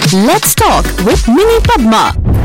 Let's talk with Mini Padma.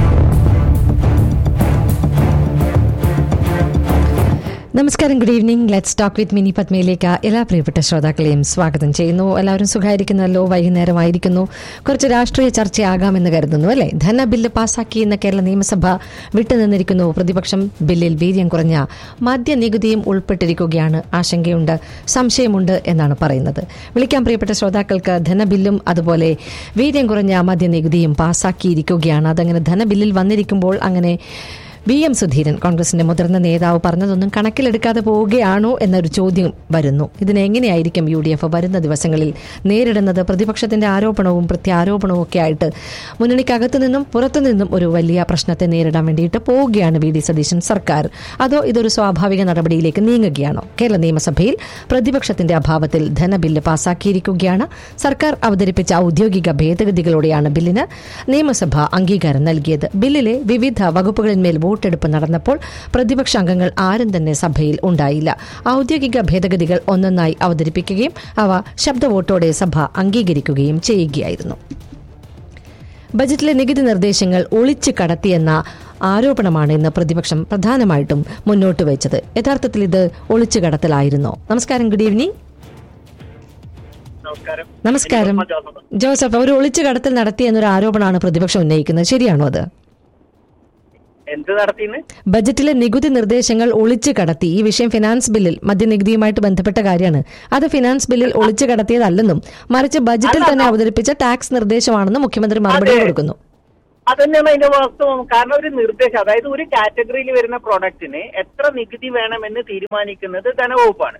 നമസ്കാരം good evening let's talk with Mini പത്മയിലേക്ക് എല്ലാ പ്രിയപ്പെട്ട ശ്രോതാക്കളെയും സ്വാഗതം ചെയ്യുന്നു എല്ലാവരും സുഖമായിരിക്കുന്നല്ലോ വൈകുന്നേരമായിരിക്കുന്നു കുറച്ച് രാഷ്ട്രീയ ചർച്ചയാകാമെന്ന് കരുതുന്നു അല്ലേ ധനബില്ല് പാസാക്കി എന്ന കേരള നിയമസഭ വിട്ടുനിന്നിരിക്കുന്നു പ്രതിപക്ഷം ബില്ലിൽ വീര്യം കുറഞ്ഞ മദ്യനികുതിയും ഉൾപ്പെട്ടിരിക്കുകയാണ് ആശങ്കയുണ്ട് സംശയമുണ്ട് എന്നാണ് പറയുന്നത് വിളിക്കാൻ പ്രിയപ്പെട്ട ശ്രോതാക്കൾക്ക് ധനബില്ലും അതുപോലെ വീര്യം കുറഞ്ഞ മദ്യനികുതിയും പാസാക്കിയിരിക്കുകയാണ് അതങ്ങനെ ധനബില്ലിൽ വന്നിരിക്കുമ്പോൾ അങ്ങനെ വി എം സുധീരൻ കോൺഗ്രസിന്റെ മുതിർന്ന നേതാവ് പറഞ്ഞതൊന്നും കണക്കിലെടുക്കാതെ പോവുകയാണോ എന്നൊരു ചോദ്യം വരുന്നു ഇതിനെങ്ങനെയായിരിക്കും യു ഡി എഫ് വരുന്ന ദിവസങ്ങളിൽ നേരിടുന്നത് പ്രതിപക്ഷത്തിന്റെ ആരോപണവും പ്രത്യാരോപണവും ഒക്കെ ആയിട്ട് മുന്നണിക്കകത്തു നിന്നും പുറത്തു നിന്നും ഒരു വലിയ പ്രശ്നത്തെ നേരിടാൻ വേണ്ടിയിട്ട് പോവുകയാണ് വി ഡി സതീശൻ സർക്കാർ അതോ ഇതൊരു സ്വാഭാവിക നടപടിയിലേക്ക് നീങ്ങുകയാണോ കേരള നിയമസഭയിൽ പ്രതിപക്ഷത്തിന്റെ അഭാവത്തിൽ ധനബില്ല് പാസാക്കിയിരിക്കുകയാണ് സർക്കാർ അവതരിപ്പിച്ച ഔദ്യോഗിക ഭേദഗതികളോടെയാണ് ബില്ലിന് നിയമസഭ അംഗീകാരം നൽകിയത് ബില്ലിലെ വിവിധ വകുപ്പുകളിന്മേൽ വോട്ടെടുപ്പ് നടന്നപ്പോൾ പ്രതിപക്ഷ അംഗങ്ങൾ ആരും തന്നെ സഭയിൽ ഉണ്ടായില്ല ഔദ്യോഗിക ഭേദഗതികൾ ഒന്നൊന്നായി അവതരിപ്പിക്കുകയും അവ ശബ്ദ വോട്ടോടെ സഭ അംഗീകരിക്കുകയും ചെയ്യുകയായിരുന്നു ബജറ്റിലെ നികുതി നിർദ്ദേശങ്ങൾ ഒളിച്ചു കടത്തിയെന്ന ആരോപണമാണ് ഇന്ന് പ്രതിപക്ഷം പ്രധാനമായിട്ടും മുന്നോട്ട് വെച്ചത് യഥാർത്ഥത്തിൽ ഇത് ഒളിച്ചു കടത്തലായിരുന്നോ നമസ്കാരം ഗുഡ് ഈവനിംഗ് നമസ്കാരം നമസ്കാരം എനിക്ക് ജോസഫ്. ജോസഫ് ഒരു ഒളിച്ചു കടത്തൽ നടത്തി എന്നൊരു ആരോപണമാണ് പ്രതിപക്ഷം ഉന്നയിക്കുന്നത് ശരിയാണോ അത് എന്ത് നടത്തിന്ന് ബജറ്റിലെ നികുതി നിർദ്ദേശങ്ങൾ ഒളിച്ചു കടത്തി ഈ വിഷയം ഫിനാൻസ് ബില്ലിൽ മദ്യനികുതിയുമായിട്ട് ബന്ധപ്പെട്ട കാര്യമാണ് അത് ഫിനാൻസ് ബില്ലിൽ ഒളിച്ചു കടത്തിയതല്ലെന്നും മറിച്ച് ബജറ്റിൽ തന്നെ അവതരിപ്പിച്ച ടാക്സ് നിർദ്ദേശമാണെന്നും മുഖ്യമന്ത്രി മറുപടി അതെ. കൊടുക്കുന്നു അതന്നെയാണ് അതിന്റെ വാസ്തവം കാരണം ഒരു നിർദ്ദേശം അതായത് ഒരു കാറ്റഗറിയിൽ വരുന്ന പ്രോഡക്റ്റിന് എത്ര നികുതി വേണമെന്ന് തീരുമാനിക്കുന്നത് ധനവകുപ്പാണ്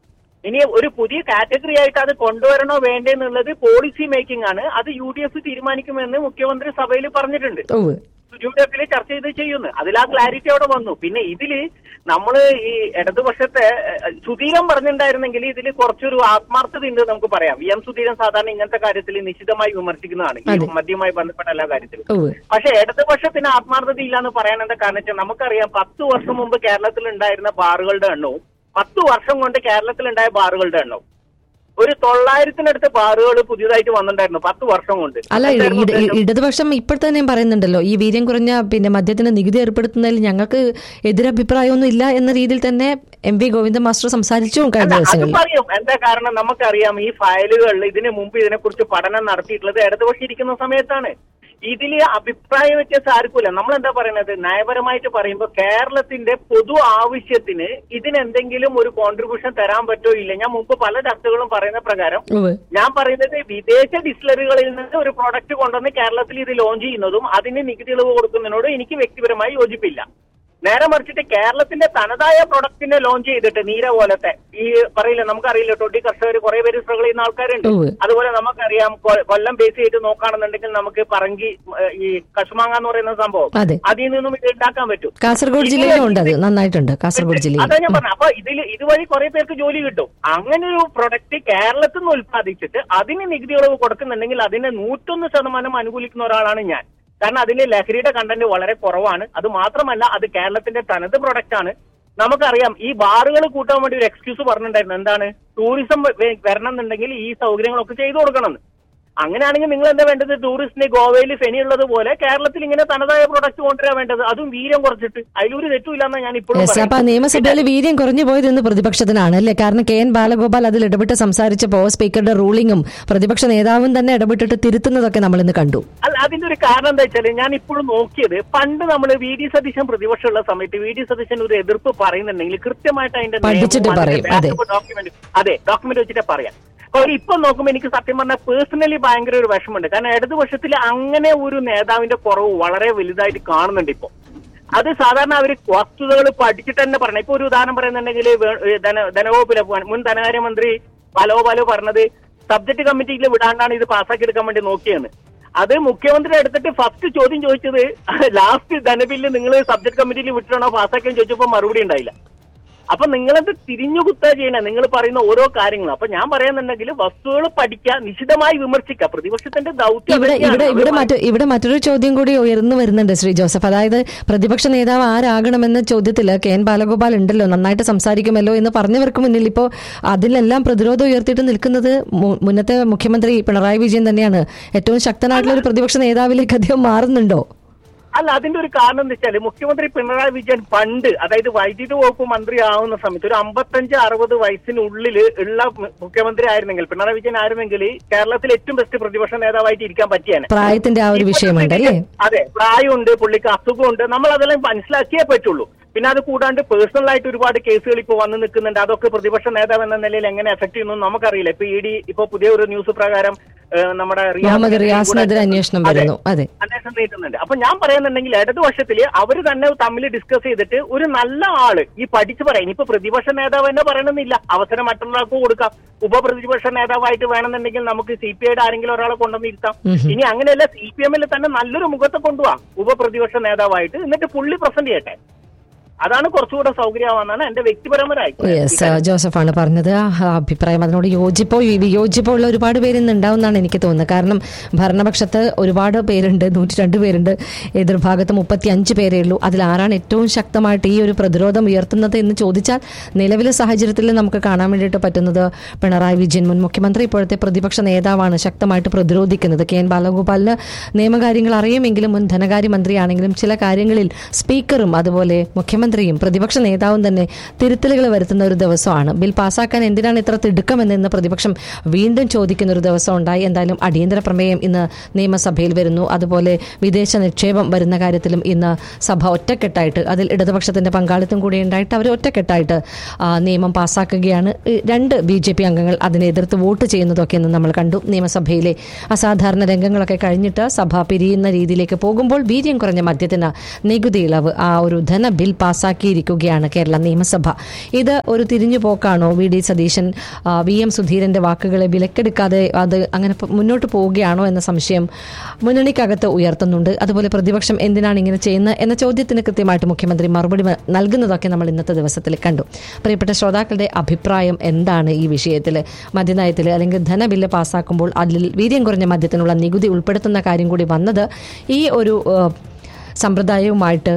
ഇനി ഒരു പുതിയ കാറ്റഗറി ആയിട്ട് അത് കൊണ്ടുവരണോ വേണ്ടേ എന്നുള്ളത് പോളിസി മേക്കിംഗ് ആണ് അത് യു ഡി എഫ് തീരുമാനിക്കുമെന്ന് മുഖ്യമന്ത്രി സഭയിൽ പറഞ്ഞിട്ടുണ്ട് ഓവ് യു ഡി എഫിൽ ചർച്ച ചെയ്ത് ചെയ്യുന്നു അതിൽ ആ ക്ലാരിറ്റി അവിടെ വന്നു പിന്നെ ഇതില് നമ്മള് ഈ ഇടതുപക്ഷത്തെ ഏഹ്, സുധീരൻ പറഞ്ഞിട്ടുണ്ടായിരുന്നെങ്കിൽ ഇതിൽ കുറച്ചൊരു ആത്മാർത്ഥത ഉണ്ട് നമുക്ക് പറയാം വി എം സുധീരൻ സാധാരണ ഇങ്ങനത്തെ കാര്യത്തിൽ നിശിതമായി വിമർശിക്കുന്നതാണ് ഈ അതെ. മദ്യവുമായി ബന്ധപ്പെട്ട എല്ലാ കാര്യത്തിലും ഓവ് പക്ഷെ ഇടതുപക്ഷത്തിന് ആത്മാർത്ഥത ഇല്ല എന്ന് പറയാൻ എന്താ കാരണം വെച്ചാൽ നമുക്കറിയാം പത്ത് വർഷം മുമ്പ് കേരളത്തിൽ ഉണ്ടായിരുന്ന ബാറുകളുടെ എണ്ണവും പത്ത് വർഷം കൊണ്ട് കേരളത്തിൽ ഉണ്ടായ ബാറുകളുടെ എണ്ണവും ഒരു തൊള്ളായിരത്തിനടുത്ത് ബാറുകൾ പുതിയതായിട്ട് വന്നിട്ടുണ്ടായിരുന്നു പത്ത് വർഷം കൊണ്ട് അല്ല ഇട- എന്തായിരുന്നു ഇട- ഉദ്ദേശം? ഇടതുപക്ഷം ഇപ്പോൾ തന്നെയും പറയുന്നുണ്ടല്ലോ ഈ വീര്യം കുറഞ്ഞ പിന്നെ മദ്യത്തിന് നികുതി ഏർപ്പെടുത്തുന്നതിൽ ഞങ്ങൾക്ക് എതിരഭിപ്രായമൊന്നും ഇല്ല എന്ന രീതിയിൽ തന്നെ എം വി ഗോവിന്ദ മാസ്റ്റർ സംസാരിച്ചു കഴിഞ്ഞ അല്ല, അത് ദിവസങ്ങളിൽ പറയും എന്താ കാരണം നമുക്കറിയാം ഈ ഫയലുകളിൽ ഇതിനു മുമ്പ് ഇതിനെക്കുറിച്ച് പഠനം നടത്തിയിട്ടുള്ളത് ഇടതുപക്ഷം ഇരിക്കുന്ന സമയത്താണ് ഇതില് അഭിപ്രായ വ്യത്യാസം ആർക്കുമില്ല നമ്മൾ എന്താ പറയുന്നത് നയപരമായിട്ട് പറയുമ്പോൾ കേരളത്തിന്റെ പൊതു ആവശ്യത്തിന് ഇതിനെന്തെങ്കിലും ഒരു കോൺട്രിബ്യൂഷൻ തരാൻ പറ്റോ ഇല്ല ഞാൻ മുമ്പ് പല ചർച്ചകളും പറയുന്ന പ്രകാരം ഓവ് ഞാൻ പറയുന്നത് വിദേശ ഡിസ്റ്റിലറികളിൽ നിന്ന് ഒരു പ്രോഡക്റ്റ് കൊണ്ടുവന്ന് കേരളത്തിൽ ഇത് ലോഞ്ച് ചെയ്യുന്നതും അതിന് നികുതി ഇളവ് കൊടുക്കുന്നതിനോട് എനിക്ക് വ്യക്തിപരമായി യോജിപ്പില്ല നേരെ മറിച്ചിട്ട് കേരളത്തിന്റെ തനതായ പ്രൊഡക്റ്റിനെ ലോഞ്ച് ചെയ്തിട്ട് നീര പോലത്തെ ഈ പറയില്ല നമുക്കറിയില്ല ടൊട്ടി കർഷകർ കുറെ പേര് സ്ട്രഗിൾ ചെയ്യുന്ന ആൾക്കാരുണ്ട് ഉവ്വ്. അതുപോലെ നമുക്കറിയാം കൊ- കൊല്ലം ബേസ് ചെയ്ത് നോക്കുകയാണെന്നുണ്ടെങ്കിൽ നമുക്ക് പറങ്കി ഏഹ്, ഈ കശുമാങ്ങ എന്ന് പറയുന്ന സംഭവം അതെ അതിൽ നിന്നും ഇത് ഉണ്ടാക്കാൻ പറ്റും കാസർഗോഡ് ജില്ലയിലും ഉണ്ട് അത് നന്നായിട്ടുണ്ട് കാസർഗോഡ് അതാ ജില്ലയിൽ ഞാൻ പറഞ്ഞു അപ്പൊ ഇതിൽ ഇതുവഴി കുറെ പേർക്ക് ജോലി കിട്ടും അങ്ങനെ ഒരു പ്രൊഡക്റ്റ് കേരളത്തിൽ നിന്ന് ഉത്പാദിച്ചിട്ട് അതിന് നികുതി ഇളവ് കൊടുക്കുന്നുണ്ടെങ്കിൽ അതിനെ നൂറ്റൊന്ന് ശതമാനം അനുകൂലിക്കുന്ന ഒരാളാണ് ഞാൻ കാരണം അതിന്റെ ലഹരിയുടെ കണ്ടന്റ് വളരെ കുറവാണ് അത് മാത്രമല്ല അത് കേരളത്തിന്റെ തനത് പ്രൊഡക്റ്റ് ആണ് നമുക്കറിയാം ഈ ബാറുകൾ കൂട്ടാൻ വേണ്ടി ഒരു എക്സ്ക്യൂസ് പറഞ്ഞിട്ടുണ്ടായിരുന്നു എന്താണ് ടൂറിസം വ- വരണം എന്നുണ്ടെങ്കിൽ ഈ സൗകര്യങ്ങളൊക്കെ ചെയ്തു കൊടുക്കണം എന്ന് അങ്ങനെയാണെങ്കിൽ നിങ്ങൾ എന്താ വേണ്ടത് ടൂറിസ്റ്റിന് ഗോവയിൽ ഫെനി ഉള്ളതുപോലെ കേരളത്തിൽ ഇങ്ങനെ തനതായ പ്രൊഡക്റ്റ് കൊണ്ടുവരാൻ വേണ്ടത് അതും വീര്യം കുറച്ചിട്ട് അതിലൊരു തെറ്റുമില്ലെന്നാണ് ഞാൻ ഇപ്പോഴും യെസ് അപ്പൊ നിയമസഭയിൽ വീര്യം കുറഞ്ഞു പോയത് ഇന്ന് പ്രതിപക്ഷത്തിനാണ് അല്ലേ കാരണം കെ എൻ ബാലഗോപാൽ അതിൽ ഇടപെട്ട് സംസാരിച്ചപ്പോ സ്പീക്കറുടെ റൂളിംഗും പ്രതിപക്ഷ നേതാവും തന്നെ ഇടപെട്ടിട്ട് തിരുത്തുന്നതൊക്കെ നമ്മൾ ഇന്ന് കണ്ടു അല്ല അതിന്റെ ഒരു കാരണം എന്താ വെച്ചാല് ഞാൻ ഇപ്പോഴും നോക്കിയത് പണ്ട് നമ്മൾ വി ഡി സതീശൻ പ്രതിപക്ഷമുള്ള സമയത്ത് വി ഡി സതീശൻ ഒരു എതിർപ്പ് പറയുന്നുണ്ടെങ്കിൽ കൃത്യമായിട്ട് അതിന്റെ പഠിച്ചിട്ട് നിയമവും അതിന്റെ പറയും, അതെ. backup document അതെ ഡോക്യുമെന്റ് വെച്ചിട്ട് പറയാം അപ്പോൾ ഇപ്പൊ നോക്കുമ്പോൾ എനിക്ക് സത്യം പറഞ്ഞാൽ പേഴ്സണലി ഭയങ്കര ഒരു വിഷമമുണ്ട് കാരണം ഇടതുപക്ഷത്തിൽ അങ്ങനെ ഒരു നേതാവിന്റെ കുറവ് വളരെ വലുതായിട്ട് കാണുന്നുണ്ട് ഇപ്പൊ അത് സാധാരണ അവർ വസ്തുതകൾ പഠിച്ചിട്ട് തന്നെ പറയണം ഇപ്പൊ ഒരു ഉദാഹരണം പറയുന്നുണ്ടെങ്കിൽ വേ- ഏ, ധന ധനവകുപ്പിലെ മുൻ ധനകാര്യമന്ത്രി പലോ പലോ പറഞ്ഞത് സബ്ജക്ട് കമ്മിറ്റിയിൽ വിടാണ്ടാണ് ഇത് പാസ്സാക്കി എടുക്കാൻ വേണ്ടി നോക്കിയെന്ന് അത് മുഖ്യമന്ത്രി എടുത്തിട്ട് ഫസ്റ്റ് ചോദ്യം ചോദിച്ചത് ലാസ്റ്റ് ധനബില്ല് നിങ്ങൾ സബ്ജക്ട് കമ്മിറ്റിയിൽ വിട്ടിട്ടാണോ പാസ്സാക്കിയെന്ന് ചോദിച്ചപ്പോൾ മറുപടി ഉണ്ടായില്ല അപ്പൊ നിങ്ങളത് തിരിഞ്ഞു കുത്തുക ചെയ്യണേ നിങ്ങൾ പറയുന്ന ഓരോ കാര്യങ്ങളും അപ്പൊ ഞാൻ പറയുന്നുണ്ടെങ്കിൽ വസ്തുക്കൾ പഠിക്കുക നിശിതമായി വിമർശിക്കുക പ്രതിപക്ഷത്തിന്റെ ദൗത്യം ഇവിടെ അതൊക്കെയാണ്. ഇവിടെ ഇവിടെ അവര് മറ്റു ഇവിടെ മറ്റൊരു ചോദ്യം കൂടി ഉയർന്നു വരുന്നുണ്ട് ശ്രീ ജോസഫ് അതായത് പ്രതിപക്ഷ നേതാവ് ആരാകണമെന്ന ചോദ്യത്തിൽ കെ എൻ ബാലഗോപാൽ ഉണ്ടല്ലോ നന്നായിട്ട് സംസാരിക്കുമല്ലോ എന്ന് പറഞ്ഞവർക്ക് മുന്നിൽ ഇപ്പോൾ അതിലെല്ലാം പ്രതിരോധം ഉയർത്തിയിട്ട് നിൽക്കുന്നത് മു- മുന്നത്തെ മുഖ്യമന്ത്രി പിണറായി വിജയൻ തന്നെയാണ് ഏറ്റവും ശക്തനായിട്ടുള്ള ഒരു പ്രതിപക്ഷ നേതാവിലേക്ക് അദ്ദേഹം മാറുന്നുണ്ടോ അല്ല അതിന്റെ ഒരു കാരണം എന്താ വെച്ചാല് മുഖ്യമന്ത്രി പിണറായി വിജയൻ പണ്ട് അതായത് വൈദ്യുതി വകുപ്പ് മന്ത്രി ആവുന്ന സമയത്ത് ഒരു അമ്പത്തഞ്ച് അറുപത് വയസ്സിനുള്ളിൽ ഉള്ള മു- മുഖ്യമന്ത്രി ആയിരുന്നെങ്കിൽ പിണറായി വിജയൻ ആയിരുന്നെങ്കിൽ കേരളത്തിൽ ഏറ്റവും ബെസ്റ്റ് പ്രതിപക്ഷ നേതാവായിട്ട് ഇരിക്കാൻ പറ്റിയാണ് പ്രായത്തിന്റെ ആ ഒരു വിഷയമുണ്ട് അല്ലേ അതെ പ്രായമുണ്ട് പുള്ളിക്ക് അസുഖമുണ്ട് നമ്മൾ അതെല്ലാം മനസ്സിലാക്കിയേ പറ്റുള്ളൂ പിന്നെ അത് കൂടാണ്ട് പേഴ്സണൽ ആയിട്ട് ഒരുപാട് കേസുകൾ ഇപ്പോൾ വന്ന് നിൽക്കുന്നുണ്ട് അതൊക്കെ പ്രതിപക്ഷ നേതാവ് എന്ന നിലയിൽ എങ്ങനെ എഫക്ട് ചെയ്യുന്നു നമുക്കറിയില്ല ഇപ്പൊ ഇ ഡി ഇപ്പൊ പുതിയ ഒരു ന്യൂസ് പ്രകാരം ഏഹ്, നമ്മുടെ റിയാസ് മുഹമ്മദ് കൂടെ- റിയാസിനെതിരെ അന്വേഷണം അതെ. വരുന്നു അതെ അന്വേഷണം നീട്ടുന്നുണ്ട് അപ്പൊ ഞാൻ പറയുന്നുണ്ടെങ്കിൽ ഇടതുപക്ഷത്തില് അവര് തന്നെ തമ്മിൽ ഡിസ്കസ് ചെയ്തിട്ട് ഒരു നല്ല ആള് ഈ പഠിച്ചു പറയാം ഇനിയിപ്പോ പ്രതിപക്ഷ നേതാവ് തന്നെ പറയണമെന്നില്ല അവസരം മറ്റുള്ളവർക്ക് കൊടുക്കാം ഉപപ്രതിപക്ഷ നേതാവായിട്ട് വേണമെന്നുണ്ടെങ്കിൽ നമുക്ക് സി പി ഐയുടെ ആരെങ്കിലും ഒരാളെ കൊണ്ടുവന്നിരുത്താം ഇനി അങ്ങനെയല്ല സി പി എമ്മിൽ തന്നെ നല്ലൊരു മുഖത്തെ കൊണ്ടുപോവാം ഉപപ്രതിപക്ഷ നേതാവായിട്ട് എന്നിട്ട് പുള്ളി പ്രസന്റ് ചെയ്യട്ടെ അതാണ് കുറച്ചുകൂടെ സൗകര്യമാണെന്നാണ് എന്റെ വ്യക്തിപരമായ യെസ് ജോസഫാണ് പറഞ്ഞത് ആ അഭിപ്രായം അതിനോട് യോജിപ്പോ വിയോജിപ്പോ ഉള്ള ഒരുപാട് പേര് ഇന്ന് ഉണ്ടാവുമെന്നാണ് എനിക്ക് തോന്നുന്നത് കാരണം ഭരണപക്ഷത്ത് ഒരുപാട് പേരുണ്ട് നൂറ്റി രണ്ട് പേരുണ്ട് എതിർഭാഗത്ത് മുപ്പത്തി അഞ്ച് പേരേ ഉള്ളൂ അതിൽ ആരാണ് ഏറ്റവും ശക്തമായിട്ട് ഈ ഒരു പ്രതിരോധം ഉയർത്തുന്നത് എന്ന് ചോദിച്ചാൽ നിലവിലെ സാഹചര്യത്തിൽ നമുക്ക് കാണാൻ വേണ്ടിയിട്ട് പറ്റുന്നത് പിണറായി വിജയൻ മുൻ മുഖ്യമന്ത്രി ഇപ്പോഴത്തെ പ്രതിപക്ഷ നേതാവാണ് ശക്തമായിട്ട് പ്രതിരോധിക്കുന്നത് കെ എൻ ബാലഗോപാലിന് നിയമകാര്യങ്ങൾ അറിയുമെങ്കിലും മുൻ ധനകാര്യമന്ത്രിയാണെങ്കിലും ചില കാര്യങ്ങളിൽ സ്പീക്കറും അതുപോലെ മുഖ്യമന്ത്രിയും പ്രതിപക്ഷ നേതാവും തന്നെ തിരുത്തലുകൾ വരുത്തുന്ന ഒരു ദിവസമാണ് ബിൽ പാസ്സാക്കാൻ എന്തിനാണ് ഇത്ര തിടുക്കമെന്ന് ഇന്ന് പ്രതിപക്ഷം വീണ്ടും ചോദിക്കുന്ന ഒരു ദിവസം ഉണ്ടായി എന്തായാലും അടിയന്തര പ്രമേയം ഇന്ന് നിയമസഭയിൽ വരുന്നു അതുപോലെ വിദേശ നിക്ഷേപം വരുന്ന കാര്യത്തിലും ഇന്ന് സഭ ഒറ്റക്കെട്ടായിട്ട് അതിൽ ഇടതുപക്ഷത്തിന്റെ പങ്കാളിത്തം കൂടി ഉണ്ടായിട്ട് അവർ ഒറ്റക്കെട്ടായിട്ട് ആ, നിയമം പാസ്സാക്കുകയാണ് ഈ രണ്ട് ബി ജെ പി അംഗങ്ങൾ അതിനെ എതിർത്ത് വോട്ട് ചെയ്യുന്നതൊക്കെ ഇന്ന് നമ്മൾ കണ്ടു നിയമസഭയിലെ അസാധാരണ രംഗങ്ങളൊക്കെ കഴിഞ്ഞിട്ട് സഭ പിരിയുന്ന രീതിയിലേക്ക് പോകുമ്പോൾ വീര്യം കുറഞ്ഞ മദ്യത്തിന് നികുതി ഇളവ് ആ ഒരു ധന ബിൽ പാസ്സാക്കിയിരിക്കുകയാണ് കേരള നിയമസഭ ഇത് ഒരു തിരിഞ്ഞു പോക്കാണോ വി ഡി സതീശൻ ആ, വി എം സുധീരന്റെ വാക്കുകളെ വിലക്കെടുക്കാതെ അത് അങ്ങനെ പ- മുന്നോട്ട് പോവുകയാണോ എന്ന സംശയം മുന്നണിക്കകത്ത് ഉയർത്തുന്നുണ്ട് അതുപോലെ പ്രതിപക്ഷം എന്തിനാണ് ഇങ്ങനെ ചെയ്യുന്നത് എന്ന ചോദ്യത്തിന് കൃത്യമായിട്ട് മുഖ്യമന്ത്രി മറുപടി മ- നൽകുന്നതൊക്കെ നമ്മൾ ഇന്നത്തെ ദിവസത്തിൽ കണ്ടു പ്രിയപ്പെട്ട ശ്രോതാക്കളുടെ അഭിപ്രായം എന്താണ് ഈ വിഷയത്തിൽ മദ്യനയത്തിൽ അല്ലെങ്കിൽ ധനബില്ല് പാസ്സാക്കുമ്പോൾ അതിൽ വീര്യം കുറഞ്ഞ മദ്യത്തിനുള്ള നികുതി ഉൾപ്പെടുത്തുന്ന കാര്യം കൂടി വന്നത് ഈ ഒരു ഏഹ്, സമ്പ്രദായവുമായിട്ട്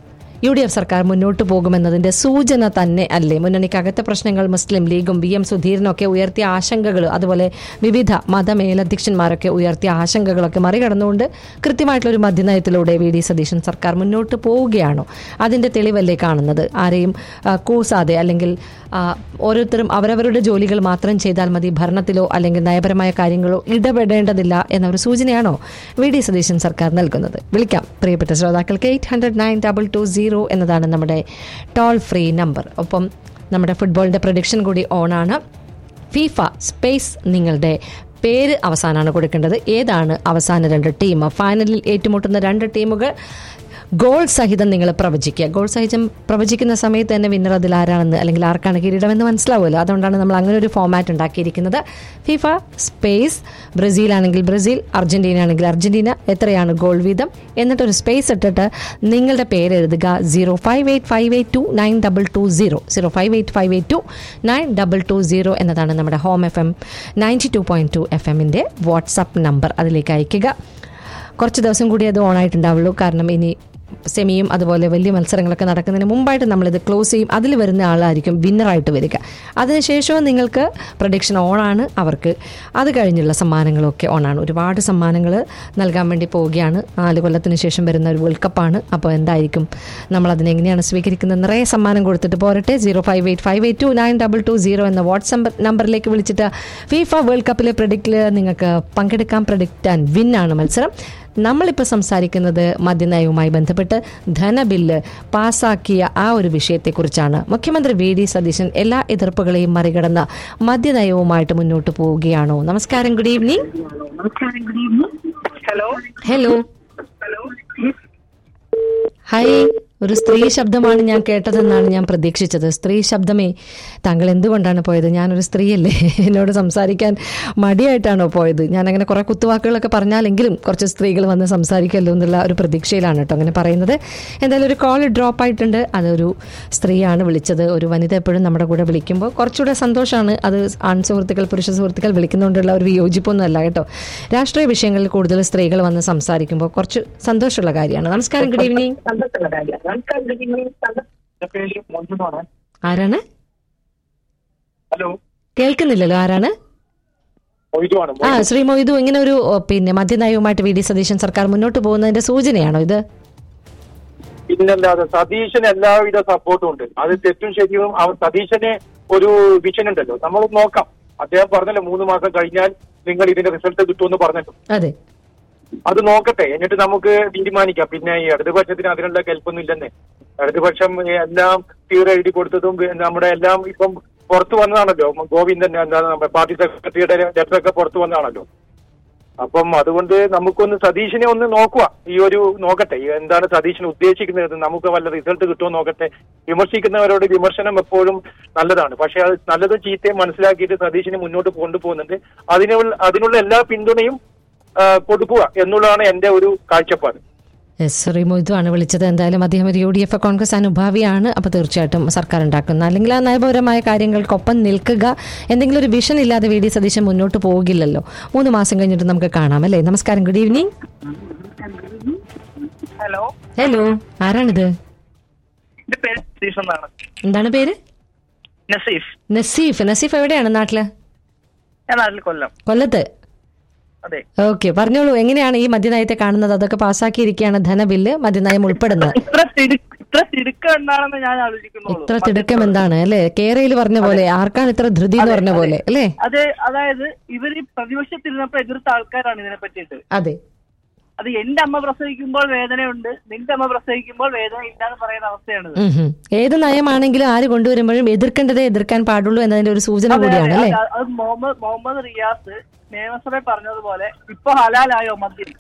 യു ഡി എഫ് സർക്കാർ മുന്നോട്ട് പോകുമെന്നതിന്റെ സൂചന തന്നെ അല്ലേ മുന്നണിക്കകത്തെ പ്രശ്നങ്ങൾ മുസ്ലിം ലീഗും വി എം സുധീരനൊക്കെ ഉയർത്തിയ ആശങ്കകൾ അതുപോലെ വിവിധ മതമേലധ്യക്ഷന്മാരൊക്കെ ഉയർത്തിയ ആശങ്കകളൊക്കെ മറികടന്നുകൊണ്ട് കൃത്യമായിട്ടുള്ള ഒരു മദ്യനയത്തിലൂടെ വി ഡി സതീശൻ സർക്കാർ മുന്നോട്ട് പോവുകയാണോ അതിന്റെ തെളിവല്ലേ കാണുന്നത് ആരെയും ആ, കൂസാതെ അല്ലെങ്കിൽ ആ, ഓരോരുത്തരും അവരവരുടെ ജോലികൾ മാത്രം ചെയ്താൽ മതി ഭരണത്തിലോ അല്ലെങ്കിൽ നയപരമായ കാര്യങ്ങളോ ഇടപെടേണ്ടതില്ല എന്ന ഒരു സൂചനയാണോ വി ഡി സതീശൻ സർക്കാർ നൽകുന്നത് വിളിക്കാം പ്രിയപ്പെട്ട ശ്രോതാക്കൾക്ക് eight hundred nine double two zero എന്നതാണ് നമ്മുടെ ടോൾ ഫ്രീ നമ്പർ ഒപ്പം നമ്മുടെ ഫുട്ബോളിന്റെ പ്രൊഡിക്ഷൻ കൂടി ഓണാണ് ഫീഫ സ്പേസ് നിങ്ങളുടെ പേര് അവസാനമാണ് കൊടുക്കേണ്ടത് ഏതാണ് അവസാന രണ്ട് ടീം ഫൈനലിൽ ഏറ്റുമുട്ടുന്ന രണ്ട് ടീമുകൾ ഗോൾ സഹിതം നിങ്ങൾ പ്രവചിക്കുക ഗോൾ സഹിതം പ്രവചിക്കുന്ന സമയത്ത് തന്നെ വിന്നർ അതിൽ ആരാണെന്ന് അല്ലെങ്കിൽ ആർക്കാണ് കിരീടമെന്ന് മനസ്സിലാവുമല്ലോ അതുകൊണ്ടാണ് നമ്മൾ അങ്ങനെ ഒരു ഫോമാറ്റ് ഉണ്ടാക്കിയിരിക്കുന്നത് ഫിഫ സ്പേസ് ബ്രസീൽ ആണെങ്കിൽ ബ്രസീൽ അർജന്റീന ആണെങ്കിൽ അർജന്റീന എത്രയാണ് ഗോൾ വീതം എന്നിട്ടൊരു സ്പേസ് ഇട്ടിട്ട് നിങ്ങളുടെ പേര് എഴുതുക zero five eight five eight two nine double two zero zero five eight five eight two nine double two zero എന്നതാണ് നമ്മുടെ home F M ninety two point two F എമ്മിൻ്റെ വാട്സപ്പ് നമ്പർ അതിലേക്ക് അയയ്ക്കുക കുറച്ച് ദിവസം കൂടി അത് ഓൺ ആയിട്ടുണ്ടാവുള്ളൂ കാരണം ഇനി സെമിയും അതുപോലെ വലിയ മത്സരങ്ങളൊക്കെ നടക്കുന്നതിന് മുമ്പായിട്ട് നമ്മളിത് ക്ലോസ് ചെയ്യും അതിൽ വരുന്ന ആളായിരിക്കും വിന്നറായിട്ട് വരിക അതിനുശേഷവും നിങ്ങൾക്ക് പ്രൊഡിക്ഷൻ ഓണാണ് അവർക്ക് അത് കഴിഞ്ഞുള്ള സമ്മാനങ്ങളൊക്കെ ഓണാണ് ഒരുപാട് സമ്മാനങ്ങൾ നൽകാൻ വേണ്ടി പോവുകയാണ് നാല് കൊല്ലത്തിന് ശേഷം വരുന്ന ഒരു വേൾഡ് കപ്പാണ് അപ്പോൾ എന്തായിരിക്കും നമ്മൾ അതിനെങ്ങനെയാണ് സ്വീകരിക്കുന്നത് നിറയെ സമ്മാനം കൊടുത്തിട്ട് പോരട്ടെ zero five eight five eight two nine double two zero എന്ന വാട്സപ്പ് നമ്പറിലേക്ക് വിളിച്ചിട്ട് ഫീഫ വേൾഡ് കപ്പിലെ പ്രഡിക്റ്റിൽ നിങ്ങൾക്ക് പങ്കെടുക്കാൻ പ്രഡിക്റ്റ് ആൻഡ് വിൻ ആണ് മത്സരം നമ്മളിപ്പോൾ സംസാരിക്കുന്നത് മദ്യനയവുമായി ബന്ധപ്പെട്ട് ധനബില്ല് പാസാക്കിയ ആ ഒരു വിഷയത്തെക്കുറിച്ചാണ് മുഖ്യമന്ത്രി വി ഡി സതീശൻ എല്ലാ എതിർപ്പുകളെയും മറികടന്ന് മദ്യനയവുമായിട്ട് മുന്നോട്ട് പോവുകയാണോ നമസ്കാരം good evening hello hello hi ഒരു സ്ത്രീ ശബ്ദമാണ് ഞാൻ കേട്ടതെന്നാണ് ഞാൻ പ്രതീക്ഷിച്ചത് സ്ത്രീ ശബ്ദമേ താങ്കൾ എന്തുകൊണ്ടാണ് പോയത് ഞാനൊരു സ്ത്രീയല്ലേ എന്നോട് സംസാരിക്കാൻ മടിയായിട്ടാണോ പോയത് ഞാൻ അങ്ങനെ കുറെ കുത്തുവാക്കുകളൊക്കെ പറഞ്ഞാലെങ്കിലും കുറച്ച് സ്ത്രീകൾ വന്ന് സംസാരിക്കല്ലോ എന്നുള്ള ഒരു പ്രതീക്ഷയിലാണ് കേട്ടോ അങ്ങനെ പറയുന്നത് എന്തായാലും ഒരു കോൾ ഡ്രോപ്പ് ആയിട്ടുണ്ട് അതൊരു സ്ത്രീയാണ് വിളിച്ചത് ഒരു വനിത എപ്പോഴും നമ്മുടെ കൂടെ വിളിക്കുമ്പോൾ കുറച്ചുകൂടെ സന്തോഷമാണ് അത് ആൺ സുഹൃത്തുക്കൾ പുരുഷ സുഹൃത്തുക്കൾ വിളിക്കുന്നതുകൊണ്ടുള്ള ഒരു വിയോജിപ്പൊന്നും അല്ല കേട്ടോ രാഷ്ട്രീയ വിഷയങ്ങളിൽ കൂടുതൽ സ്ത്രീകൾ വന്ന് സംസാരിക്കുമ്പോൾ കുറച്ച് സന്തോഷമുള്ള കാര്യമാണ് നമസ്കാരം ഗുഡ് ഈവനിങ് എന്റെ പേര് മഞ്ജുനാണ് ആരാണ് ഹലോ കേൾക്കുന്നില്ലല്ലോ ആരാണ് മൊയ്തുവാണ് ആ ശ്രീ മൊയ്തു ഇങ്ങനെ ഒരു ഓ, പിന്നെ മദ്യനയവുമായിട്ട് വി ഡി സതീശൻ സർക്കാർ മുന്നോട്ട് പോകുന്നതിന്റെ സൂചനയാണോ ഇത് പിന്നല്ലാതെ സതീശന് എല്ലാവിധ സപ്പോർട്ടും ഉണ്ട് അത് തെറ്റും ശരിയും അവർ സതീശന് ഒരു വിഷൻ ഉണ്ടല്ലോ നമ്മൾ നോക്കാം അദ്ദേഹം പറഞ്ഞല്ലോ മൂന്ന് മാസം കഴിഞ്ഞാൽ നിങ്ങൾ ഇതിന്റെ റിസൾട്ട് കിട്ടുമെന്ന് പറഞ്ഞല്ലോ അതെ അത് നോക്കട്ടെ എന്നിട്ട് നമുക്ക് തീരുമാനിക്കാം പിന്നെ ഈ ഇടതുപക്ഷത്തിന് അതിനുള്ള കെൽപ്പൊന്നും ഇല്ലെന്നേ ഇടതുപക്ഷം എല്ലാം തീർ എഴുതി കൊടുത്തതും പിന്നെ നമ്മുടെ എല്ലാം ഇപ്പം പുറത്തു വന്നതാണല്ലോ ഗോവിന്ദൻ എന്താണ് നമ്മുടെ പാർട്ടി സെക്രട്ടറിയുടെ ലെറ്ററൊക്കെ പുറത്തു വന്നതാണല്ലോ അപ്പം അതുകൊണ്ട് നമുക്കൊന്ന് സതീഷിനെ ഒന്ന് നോക്കുക ഈ ഒരു നോക്കട്ടെ ഈ എന്താണ് സതീഷിന് ഉദ്ദേശിക്കുന്നത് നമുക്ക് വല്ല റിസൾട്ട് കിട്ടുമോ നോക്കട്ടെ വിമർശിക്കുന്നവരോട് വിമർശനം എപ്പോഴും നല്ലതാണ് പക്ഷെ അത് നല്ലതും ചീത്തയും മനസ്സിലാക്കിയിട്ട് സതീഷിനെ മുന്നോട്ട് കൊണ്ടുപോകുന്നുണ്ട് അതിനുള്ള അതിനുള്ള എല്ലാ പിന്തുണയും ആ, കൊടുക്കുക എന്നുള്ളതാണ് എന്റെ ഒരു കാഴ്ചപ്പാട് എസ് ശ്രീ മൊയ്തു ആണ് വിളിച്ചത് എന്തായാലും അദ്ദേഹം ഒരു യു ഡി എഫ് കോൺഗ്രസ് അനുഭാവിയാണ് അപ്പോൾ തീർച്ചയായിട്ടും സർക്കാർ ഉണ്ടാക്കുന്ന അല്ലെങ്കിൽ ആ നയപരമായ കാര്യങ്ങൾക്കൊപ്പം നിൽക്കുക എന്തെങ്കിലും ഒരു വിഷൻ ഇല്ലാതെ വി ഡി സതീശൻ മുന്നോട്ട് പോകില്ലല്ലോ മൂന്ന് മാസം കഴിഞ്ഞിട്ട് നമുക്ക് കാണാം അല്ലേ നമസ്കാരം ഗുഡ് ഈവനിങ് ഹലോ ഹലോ ആരാണിത് എന്റെ പേര് നസീഫ് എന്നാണ് എന്താണ് പേര് നസീഫ് നസീഫ് നസീഫ് എവിടെയാണ് നാട്ടില് ഞാൻ നാട്ടിൽ കൊല്ലം കൊല്ലത്ത് അതെ ഓക്കെ പറഞ്ഞോളൂ എങ്ങനെയാണ് ഈ മദ്യനയത്തെ കാണുന്നത് അതൊക്കെ പാസ്സാക്കിയിരിക്കുകയാണ് ധനബില്ല് മദ്യനയം ഉൾപ്പെടുന്നത് ഇത്ര തിടുക്ക ഇത്ര തിടുക്കം എന്താണെന്ന് ഞാൻ ആലോചിക്കുന്നുള്ളൂ ഇത്ര തിടുക്കം എന്താണ് അല്ലെ കേരയിൽ പറഞ്ഞ പോലെ ആർക്കാണ് ഇത്ര ധൃതി എന്ന് പറഞ്ഞ പോലെ അല്ലേ അത് അതായത് ഇവർ പ്രതിപക്ഷത്തിരുന്നപ്പോ എതിർത്ത ആൾക്കാരാണ് ഇതിനെ പറ്റിയിട്ട് അതെ അത് എന്റെ അമ്മ പ്രസവിക്കുമ്പോൾ വേദനയുണ്ട് നിന്റെ അമ്മ പ്രസവിക്കുമ്പോൾ വേദന ഇല്ലാന്ന് പറയുന്ന അവസ്ഥയാണിത് ഉം ഹും. ഏത് നയമാണെങ്കിലും ആര് കൊണ്ടുവരുമ്പോഴും എതിർക്കേണ്ടതേ എതിർക്കാൻ പാടുള്ളൂ എന്നതിന്റെ ഒരു സൂചന അതെ, കൂടിയാണ് അതെ, അല്ലേ അത് അത് മുഹമ്മദ് മുഹമ്മദ് റിയാസ് നിയമസഭയിൽ പറഞ്ഞതുപോലെ ഇപ്പൊ ഹലാലായോ മദ്യം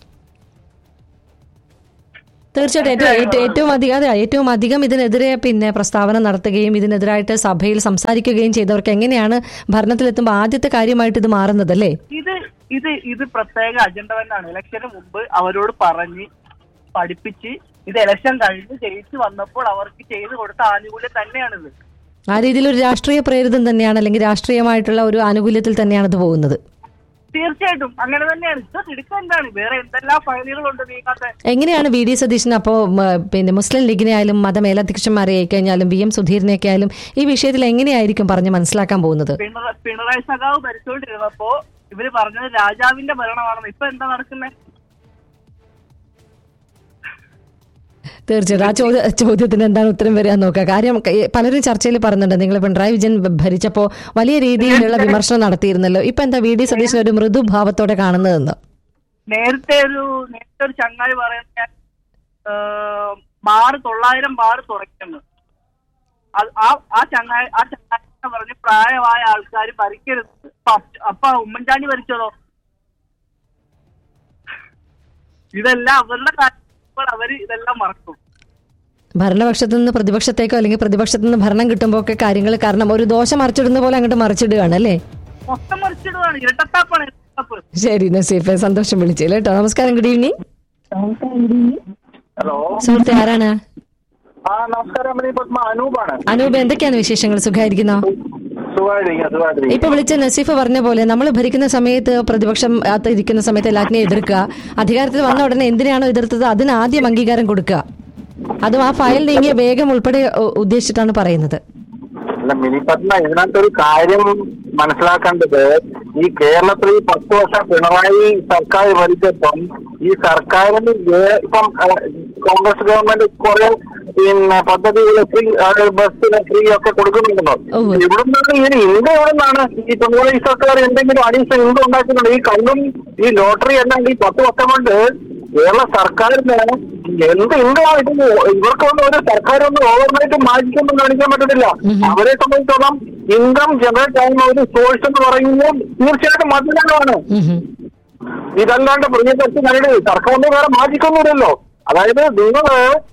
തീർച്ചയായിട്ടും ഏറ്റവും ഏറ്റവും- ഏറ്റവും അധികം അതെ ഏറ്റവും അധികം ഇതിനെതിരെ പിന്നെ പ്രസ്താവന നടത്തുകയും ഇതിനെതിരായിട്ട് സഭയിൽ സംസാരിക്കുകയും ചെയ്തവർക്ക് എങ്ങനെയാണ് ഭരണത്തിലെത്തുമ്പോൾ ആദ്യത്തെ കാര്യമായിട്ട് ഇത് മാറുന്നത് അല്ലേ ഇത് ഇത് ഇത് പ്രത്യേക അജണ്ട തന്നെയാണ് ഇലക്ഷന് മുമ്പ് അവരോട് പറഞ്ഞ് പഠിപ്പിച്ച് ഇത് ഇലക്ഷൻ കഴിഞ്ഞ് ജയിച്ചു വന്നപ്പോൾ അവർക്ക് ചെയ്തു കൊടുത്ത ആനുകൂല്യം തന്നെയാണിത് ആ രീതിയിൽ ഒരു രാഷ്ട്രീയ പ്രേരിതം തന്നെയാണ് അല്ലെങ്കിൽ രാഷ്ട്രീയമായിട്ടുള്ള ഒരു ആനുകൂല്യത്തിൽ തന്നെയാണ് ഇത് പോകുന്നത് തീർച്ചയായിട്ടും അങ്ങനെ തന്നെയാണ് ഇത് തിടുക്കം എന്താണ് വേറെ എന്തെല്ലാം ഫയലുകളുണ്ട് നീങ്ങാത്ത എങ്ങനെയാണ് വി ഡി സതീശൻ അപ്പോൾ പിന്നെ മുസ്ലിം ലീഗിനെ ആയാലും മതമേലധ്യക്ഷന്മാരെ ആയിക്കഴിഞ്ഞാലും വി എം സുധീറിനെയൊക്കെ ആയാലും ഈ വിഷയത്തിൽ എങ്ങനെയായിരിക്കും പറഞ്ഞ് മനസ്സിലാക്കാൻ പോകുന്നത് പിണറായി പിണറായി സഖാവ് ഭരിച്ചുകൊണ്ടിരുന്നപ്പോ ഇവര് പറഞ്ഞത് രാജാവിന്റെ ഭരണമാണെന്ന് ഇപ്പൊ എന്താ നടക്കുന്നത് തീർച്ചയായിട്ടും ആ ചോദ്യ ചോദ്യത്തിന് എന്താണ് ഉത്തരം വരിക നോക്കുക കാര്യം ക- പലരും ചർച്ചയിൽ പറഞ്ഞിട്ടുണ്ട് നിങ്ങൾ പിണറായി വിജയൻ ഭ- ഭരിച്ചപ്പോൾ വലിയ രീതിയിലുള്ള വിമർശനം നടത്തിയിരുന്നല്ലോ ഇപ്പൊ എന്താ വി ഡി സതീശൻ ഒരു മൃദുഭാവത്തോടെ കാണുന്നതെന്ന് നേരത്തെ ഒരു നേരത്തെ ഒരു ചങ്ങായി പറയുന്ന ഏഹ്, ബാറ് തൊള്ളായിരം ബാറ് തുറക്കുന്നു അത് ആ ആ ചങ്ങായി ആ ചങ്ങായി പറഞ്ഞ് പ്രായമായ ആൾക്കാർ ഭരിക്കരുത് അപ്പ- അപ്പൊ ഉമ്മൻചാണ്ടി ഭരിച്ചതോ ഇതെല്ലാം അവരുടെ കാര്യങ്ങൾ അവര് ഇതെല്ലാം മറക്കും ഭരണപക്ഷത്തു നിന്ന് പ്രതിപക്ഷത്തേക്കോ അല്ലെങ്കിൽ പ്രതിപക്ഷത്തു നിന്ന് ഭരണം കിട്ടുമ്പോൾ ഒക്കെ കാര്യങ്ങൾ കാരണം ഒരു ദോശ മറിച്ചിടുന്ന പോലെ അങ്ങോട്ട് മറിച്ചിടുകയാണ് അല്ലേ മൊത്തം മറിച്ചിടുവാണ് ഇരട്ടത്താപ്പാണ് ഇരട്ടത്താപ്പ് ശരി നസീഫെ സന്തോഷം വിളിച്ചില്ല കേട്ടോ നമസ്കാരം ഗുഡ് ഈവനിങ് ഹലോ സുഹൃത്തെ ആരാണ് ആ നമസ്കാരം അമ്മണി പത്മ അനൂപാണ് അനൂപ് എന്തൊക്കെയാണ് വിശേഷങ്ങൾ സുഖമായിരിക്കുന്നോ സുഖമായിട്ടിരിക്കുക സുഖമായിട്ടിരിക്കുക ഇപ്പൊ വിളിച്ച നസീഫ് പറഞ്ഞ പോലെ നമ്മൾ ഭരിക്കുന്ന സമയത്ത് പ്രതിപക്ഷം അകത്ത് ഇരിക്കുന്ന സമയത്ത് എല്ലാറ്റിനെയും എതിർക്കുക അധികാരത്തിൽ വന്ന ഉടനെ എന്തിനാണോ എതിർത്തത് അതിന് ആദ്യം അംഗീകാരം കൊടുക്കുക അതും ആ ഫയൽ നീങ്ങിയ വേഗം ഉൾപ്പെടെ ഉ- ഉദ്ദേശിച്ചിട്ടാണ് പറയുന്നത് അല്ല മിനി പത്മ ഇതിനകത്ത് ഒരു കാര്യം മനസ്സിലാക്കേണ്ടത് ഈ കേരളത്തിൽ ഈ പത്ത് വർഷം പിണറായി സർക്കാർ ഭരിച്ചപ്പം ഈ സർക്കാരിന് വേ- ഇപ്പം അഹ്, കോൺഗ്രസ് ഗവൺമെന്റ് കുറെ പിന്നെ പദ്ധതികൾ ഫ്രീ ബസ്സിന് ഫ്രീ ഒക്കെ കൊടുക്കുന്നുണ്ടല്ലോ ഉവ്വ്. ഇവിടെ നിന്ന് ഈ ഇൻകം എവിടെ നിന്നാണ് ഈ പിണറായി സർക്കാർ എന്തെങ്കിലും അഡീഷണൽ ഇൻകം ഉണ്ടാക്കുന്നുണ്ട് ഈ കള്ളും ഈ ലോട്ടറി എല്ലാം ഈ പത്ത് വർഷം കൊണ്ട് കേരള സർക്കാരിന് എന്ത് ഇൻകമാണ് ഇത് ഇവർക്കൊന്നും ഒരു സർക്കാരൊന്നും ഓവർനൈറ്റ് മാറ്റിക്കൊന്നും കാണിക്കാൻ പറ്റത്തില്ല അവരെ സംബന്ധിച്ചോളം ഇൻകം ജനറേറ്റ് ആകുന്ന ഒരു സോഴ്സ് എന്ന് പറയുന്നത് തീർച്ചയായിട്ടും മദ്യനമാണ് ഉം ഹും. ഇതല്ലാണ്ട് പ്രിയദർശി നൽകി സർക്കാരിന് വേറെ മാറ്റിക്കൊന്നുമില്ലല്ലോ അതായത് നിങ്ങൾ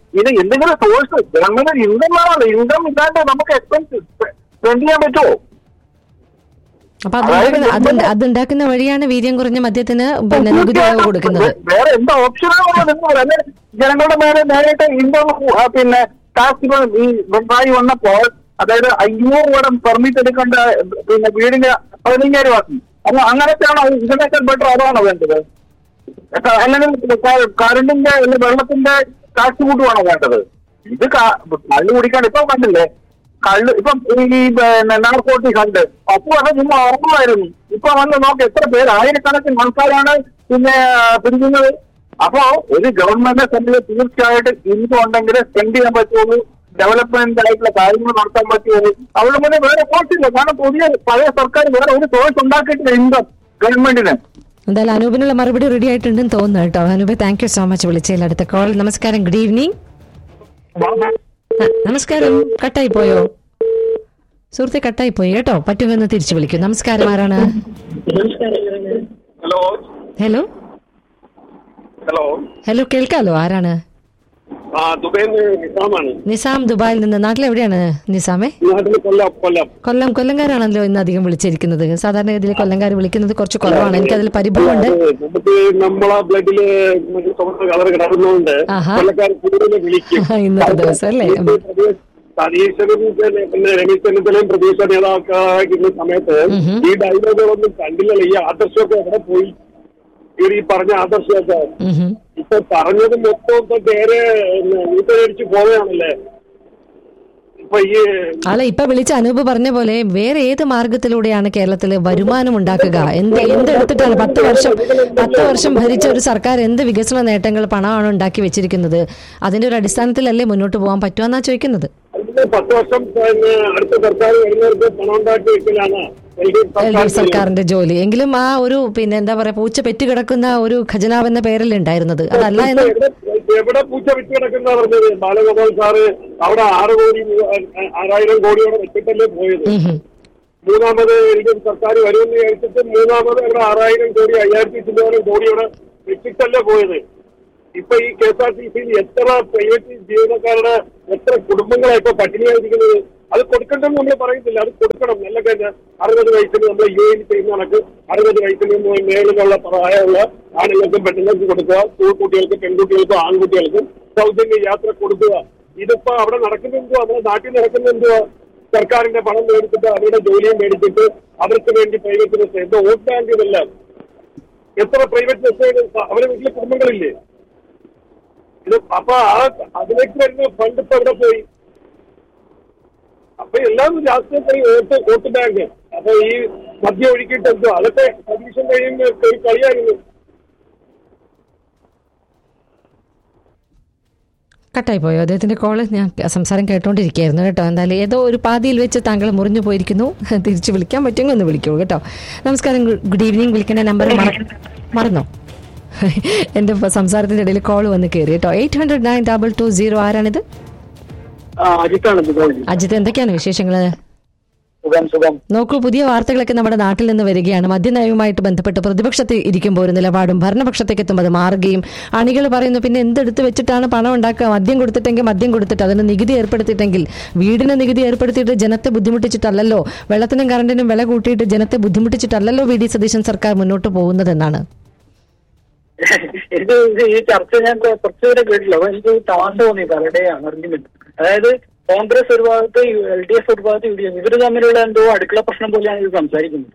ഇത് എന്തെങ്കിലും സോഴ്സ് ഗവൺമെന്റ് ഇൻകം വേണമല്ലോ ഇൻകം ഇല്ലാണ്ട് നമുക്ക് എക്സ്പെൻസ് സ്പെൻഡ് ചെയ്യാൻ പറ്റുമോ അപ്പൊ അതുണ്ടാക്കുന്ന അത് അതുണ്ടാക്കുന്ന വഴിയാണ് വീര്യം കുറഞ്ഞ മദ്യത്തിന് പിന്നെ നികുതി ഇളവ് കൊടുക്കുന്നത് വേ- വേറെ എന്താ ഓപ്ഷനാണുള്ളത് നിങ്ങൾ അല്ലെ ജനങ്ങളുടെ മേലെ നേരിട്ട് ഇൻകം പിന്നെ ടാക്സ് ഈ പിണറായി വന്നപ്പോൾ അതായത് അയ്യൂറ് രൂപ പെർമിറ്റ് എടുക്കേണ്ട പിന്നെ വീടിന് പതിനയ്യായിരം ആക്കി അപ്പൊ അങ്ങനത്തെയാണോ ഇതിനേക്കാൾ ബെറ്റർ അതാണോ വേണ്ടത് ക- അല്ലെങ്കിൽ ക- കറണ്ടിന്റെ അല്ലെങ്കിൽ വെള്ളത്തിന്റെ ടാക്സ് കൂട്ടുവാണോ വേണ്ടത് ഇത് ക- കള്ള് കുടിക്കാൻ ഇപ്പൊ കണ്ടില്ലേ കള്ള് ഇപ്പം ഈ പിന്നെ നാർക്കോട്ടി കണ്ട് അപ്പൊ അത് നിങ്ങൾ ഓർമ്മമായിരുന്നു ഇപ്പൊ വന്ന് നോക്ക് എത്ര പേര് ആയിരക്കണക്കിന് ആൾക്കാരാണ് പിന്നെ പിരിക്കുന്നത് അപ്പോ ഒരു ഗവൺമെന്റിനെ സംബന്ധിച്ച് തീർച്ചയായിട്ടും ഇൻകം ഉണ്ടെങ്കിൽ സ്പെൻഡ് ചെയ്യാൻ പറ്റുള്ളൂ ഡെവലപ്മെന്റ് ആയിട്ടുള്ള കാര്യങ്ങൾ നടത്താൻ പറ്റുള്ളൂ അവിടെ മുന്നേ വേറെ സോഴ്സ് ഇല്ല കാരണം പുതിയ പഴയ സർക്കാർ വേറെ ഒരു സോഴ്സ് ഉണ്ടാക്കിയിട്ടില്ല ഇൻകം ഗവൺമെന്റിന് എന്തായാലും അനൂപിനുള്ള മറുപടി റെഡി ആയിട്ടുണ്ടെന്ന് തോന്നുന്നു കേട്ടോ Anoop thank you so much വിളിച്ചതിൽ അടുത്ത കോൾ നമസ്കാരം ഗുഡ് ഈവനിങ് നമസ്കാരം കട്ടായി പോയോ സുഹൃത്തെ കട്ടായി പോയി കേട്ടോ പറ്റുമെന്ന് തിരിച്ചു വിളിക്കും നമസ്കാരം ആരാണ് ഹലോ ഹലോ ഹലോ ഹലോ കേൾക്കാലോ ആരാണ് ആ ദുബൈന്ന് നിസാമാണ് നിസാം ദുബായിൽ നിന്ന് നാട്ടിലെവിടെയാണ് നിസാമേ നാട്ടിൽ കൊല്ലം കൊല്ലം കൊല്ലം കൊല്ലംകാരാണല്ലോ ഇന്ന് അധികം വിളിച്ചിരിക്കുന്നത് സാധാരണഗതിയിൽ കൊല്ലംകാർ വിളിക്കുന്നത് കുറച്ച് കുറവാണ് എനിക്കതിൽ പരിഭവമുണ്ട് നമുക്ക് നമ്മളെ ബ്ലഡില് ചുമന്ന കളർ കിടക്കുന്നതുകൊണ്ട് ആഹാ. കൊല്ലക്കാർ കൂടുതൽ വിളിക്കും ഇന്നത്തെ ദിവസം അല്ലേ ഉം. സതീശനും പിന്നെ പിന്നെ രമേശ് ചെന്നിത്തലയും പ്രതീക്ഷ നേതാക്കളായിരിക്കുന്ന സമയത്ത് ഈ ഡയലോഗുകളൊന്നും കണ്ടില്ലല്ലോ ഈ ആദർശമൊക്കെ എവിടെ പോയി ഈ ഈ പറഞ്ഞ ആദർശമൊക്കെ ഉം ഹും. ഇപ്പൊ പറഞ്ഞത് മൊത്തം ഇപ്പൊ പേര് വീട്ടടിച്ച് പോവുകയാണല്ലേ ഇപ്പൊ ഈ അല്ല ഇപ്പൊ വിളിച്ച അനൂപ് പറഞ്ഞ പോലെ വേറെ ഏത് മാർഗത്തിലൂടെയാണ് കേരളത്തിൽ വരുമാനം ഉണ്ടാക്കുക എന്ത് എന്തെടുത്തിട്ടാണ് പത്ത് വർഷം പത്ത് വർഷം ഭരിച്ച ഒരു സർക്കാർ എന്ത് വികസന നേട്ടങ്ങൾ പണമാണ് ഉണ്ടാക്കി വെച്ചിരിക്കുന്നത് അതിന്റെ ഒരു അടിസ്ഥാനത്തിലല്ലേ മുന്നോട്ട് പോകാൻ പറ്റുമെന്നാ ചോദിക്കുന്നത് അതിന്റെ പത്ത് വർഷം പിന്നെ അടുത്ത സർക്കാർ വരുന്നവർക്ക് പണം ഉണ്ടാക്കി വെക്കലാണ് L D F L D F സർക്കാർ സർക്കാരിന്റെ ജോലി എങ്കിലും ആ ഒരു പിന്നെ എന്താ പറയാ പൂച്ച പെറ്റുകിടക്കുന്ന ഒരു ഖജനാവ് എന്ന പേരല്ലേ ഉണ്ടായിരുന്നത് അതല്ല എന്ന് എവിടെ- എവിടെ പൂച്ച വിറ്റ് കിടക്കുന്ന പറഞ്ഞത് ബാലഗോപാൽ സാറ് അവിടെ ആറ് കോടി ആ- ആറായിരം കോടിയോടെ വെച്ചിട്ടല്ലേ പോയത് ഉം ഹും. മൂന്നാമത് എൽ ഡി എഫ് സർക്കാർ വരുമെന്ന് വിചാരിച്ചിട്ട് മൂന്നാമത് അവിടെ ആറായിരം കോടി അയ്യായിരത്തി ചില്ലോരം കോടിയോടെ വെച്ചിട്ടല്ലേ പോയത് ഇപ്പൊ ഈ കെ എസ് ആർ ടി സിയിൽ എത്ര പ്രൈവറ്റ് ജീവനക്കാരുടെ എത്ര കുടുംബങ്ങളാണ് ഇപ്പൊ പട്ടിണിയായിരിക്കുന്നത് അത് കൊടുക്കണ്ടെന്ന് നമ്മൾ പറയുന്നില്ല അത് കൊടുക്കണം നല്ല കാര്യം അറുപത് വയസ്സിന് നമ്മൾ യു എൻ ചെയ്യുന്ന കണക്ക് അറുപത് വയസ്സിന് മു- മേളിലുള്ള പ്രായമുള്ള ആണുങ്ങൾക്കും പെണ്ണുങ്ങൾക്കും കൊടുക്കുക സ്കൂൾ കുട്ടികൾക്കും പെൺകുട്ടികൾക്കും ആൺകുട്ടികൾക്കും സൗജന്യ യാത്ര കൊടുക്കുക ഇതിപ്പോ അവിടെ നടക്കുന്ന എന്തുവാ നമ്മുടെ നാട്ടിൽ നടക്കുന്ന എന്തുവാ സർക്കാരിന്റെ പണം മേടിച്ചിട്ട് അവരുടെ ജോലിയും മേടിച്ചിട്ട് അവർക്ക് വേണ്ടി പ്രൈവറ്റ് ബസ് എന്തോ വോട്ട് ബാങ്കിതല്ല എത്ര പ്രൈവറ്റ് ബസ് അവരെ വീട്ടിലെ കുടുംബങ്ങളില്ലേ ഇത് അപ്പൊ ആ അതിലേക്ക് വരുന്ന ഫണ്ട് ഇപ്പൊ എവിടെ പോയി അപ്പൊ എല്ലാം രാഷ്ട്രീയത്തിൽ വോട്ട് വോട്ട് ബാങ്ക് അപ്പൊ ഈ മദ്യം ഒഴുക്കിയിട്ട് എന്തോ അതൊക്കെ പരീക്ഷ കഴിയുന്ന ഒരു കളിയായിരുന്നു കട്ടായി പോയോ അദ്ദേഹത്തിന്റെ കോള് ഞാൻ സംസാരം കേട്ടോണ്ടിരിക്കുകയായിരുന്നു കേട്ടോ എന്തായാലും ഏതോ ഒരു പാതിയിൽ വെച്ച് താങ്കൾ മുറിഞ്ഞു പോയിരിക്കുന്നു തിരിച്ചു വിളിക്കാൻ പറ്റുമെങ്കിൽ ഒന്ന് വിളിക്കൂ കേട്ടോ നമസ്കാരം ഗു- ഗുഡ് ഈവനിങ് വിളിക്കേണ്ട നമ്പർ മറന്നോ എന്റെ ഇപ്പൊ സംസാരത്തിന്റെ ഇടയിൽ കോൾ വന്ന് കയറി കേട്ടോ eight hundred nine double two zero ആരാണിത് അജിത്താണ് അജിത്ത് എന്തൊക്കെയാണ് വിശേഷങ്ങള് സുഖം സുഖം നോക്കൂ പുതിയ വാർത്തകളൊക്കെ നമ്മുടെ നാട്ടിൽ നിന്ന് വരികയാണ് മദ്യനയവുമായിട്ട് ബന്ധപ്പെട്ട് പ്രതിപക്ഷത്തിൽ ഇരിക്കുമ്പോൾ ഒരു നിലപാടും ഭരണപക്ഷത്തേക്ക് എത്തുമ്പോൾ അത് മാറുകയും അണികൾ പറയുന്നു പിന്നെ എന്തെടുത്ത് വെച്ചിട്ടാണ് പണം ഉണ്ടാക്കുക മദ്യം കൊടുത്തിട്ടെങ്കിൽ മദ്യം കൊടുത്തിട്ട് അതിന് നികുതി ഏർപ്പെടുത്തിയിട്ടെങ്കിൽ വീടിന് നികുതി ഏർപ്പെടുത്തിയിട്ട് ജനത്തെ ബുദ്ധിമുട്ടിച്ചിട്ടല്ലല്ലോ വെള്ളത്തിനും കറണ്ടിനും വില കൂട്ടിയിട്ട് ജനത്തെ ബുദ്ധിമുട്ടിച്ചിട്ടല്ലല്ലോ വി ഡി സതീശൻ സർക്കാർ മുന്നോട്ട് പോകുന്നതെന്നാണ് എനിക്ക് ഇത് ഈ ചർച്ച ഞാൻ കൊ- കുറച്ചുകൂടെ കേട്ടില്ല അപ്പൊ എനിക്ക് തമാശ തോന്നി പലരുടെ ആർഗ്യുമെന്റ് അതായത് കോൺഗ്രസ് ഒരു ഭാഗത്ത് എൽ ഡി എഫ് ഒരു ഭാഗത്ത് യു ഡി എഫ് ഇവര് തമ്മിലുള്ള എന്തോ അടുക്കള പ്രശ്നം പോലെയാണ് ഇത് സംസാരിക്കുന്നത്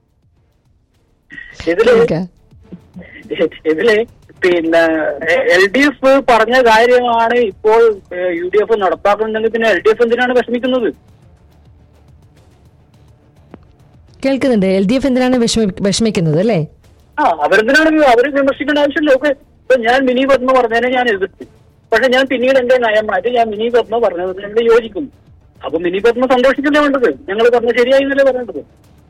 ഇതില് കേൾക്കാം. ഇതില് പിന്നെ എൽ ഡി എഫ് പറഞ്ഞ കാര്യമാണ് ഇപ്പോൾ യു ഡി എഫ് നടപ്പാക്കുന്നുണ്ടെങ്കിൽ പിന്നെ എൽ ഡി എഫ് എന്തിനാണ് വിഷമിക്കുന്നത് കേൾക്കുന്നുണ്ട് എൽ ഡി എഫ് എന്തിനാണ് വിഷമി- വിഷമിക്കുന്നത് അല്ലേ ആ അവരെന്തിനാണ് അവർ വിമർശിക്കേണ്ട ആവശ്യമില്ല ഓക്കെ ഇപ്പൊ ഞാൻ മിനി പത്മ പറഞ്ഞതിനെ ഞാൻ എതിർത്തു പക്ഷെ ഞാൻ പിന്നീട് എന്റെ നയം മാറ്റി ഞാൻ മിനി പത്മ പറഞ്ഞതിനോട് യോജിക്കുന്നു അപ്പൊ മിനി പത്മ സന്തോഷിക്കല്ലേ വേണ്ടത് ഞങ്ങൾ പറഞ്ഞ ശരിയായി എന്നല്ലേ പറയേണ്ടത്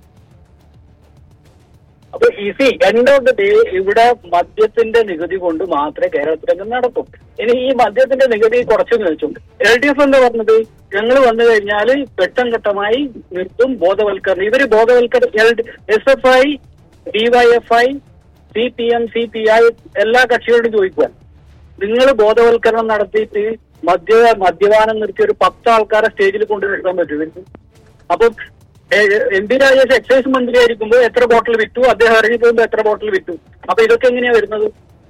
അപ്പൊ easy end of the day ഇവിടെ മദ്യത്തിന്റെ നികുതി കൊണ്ട് മാത്രമേ കേരളത്തിലേക്ക് നടക്കും ഇനി ഈ മദ്യത്തിന്റെ നികുതി കുറച്ചു വെച്ചുണ്ട് എൽ ഡി എഫ് എന്താ പറഞ്ഞത് ഞങ്ങൾ വന്നു കഴിഞ്ഞാൽ ഘട്ടം ഘട്ടമായി നിർത്തും ബോധവൽക്കരണം ഇവര് ബോധവൽക്കരണം S F I DYFI C P M C P I എല്ലാ കക്ഷികളോടും ചോദിക്കുക നിങ്ങൾ ബോധവൽക്കരണം നടത്തിയിട്ട് മദ്യ മദ്യപാനം നിർത്തി ഒരു പത്ത് ആൾക്കാരെ സ്റ്റേജിൽ കൊണ്ട് നിർത്താൻ പറ്റും ഇവർക്ക് അപ്പം എം പി രാജേഷ് എക്സൈസ് മന്ത്രി ആയിരിക്കുമ്പോൾ എത്ര ബോട്ടിൽ വിറ്റു അദ്ദേഹം ഇറങ്ങി പോകുമ്പോൾ എത്ര ബോട്ടിൽ വിറ്റു അപ്പൊ ഇതൊക്കെ എങ്ങനെയാ വരുന്നത്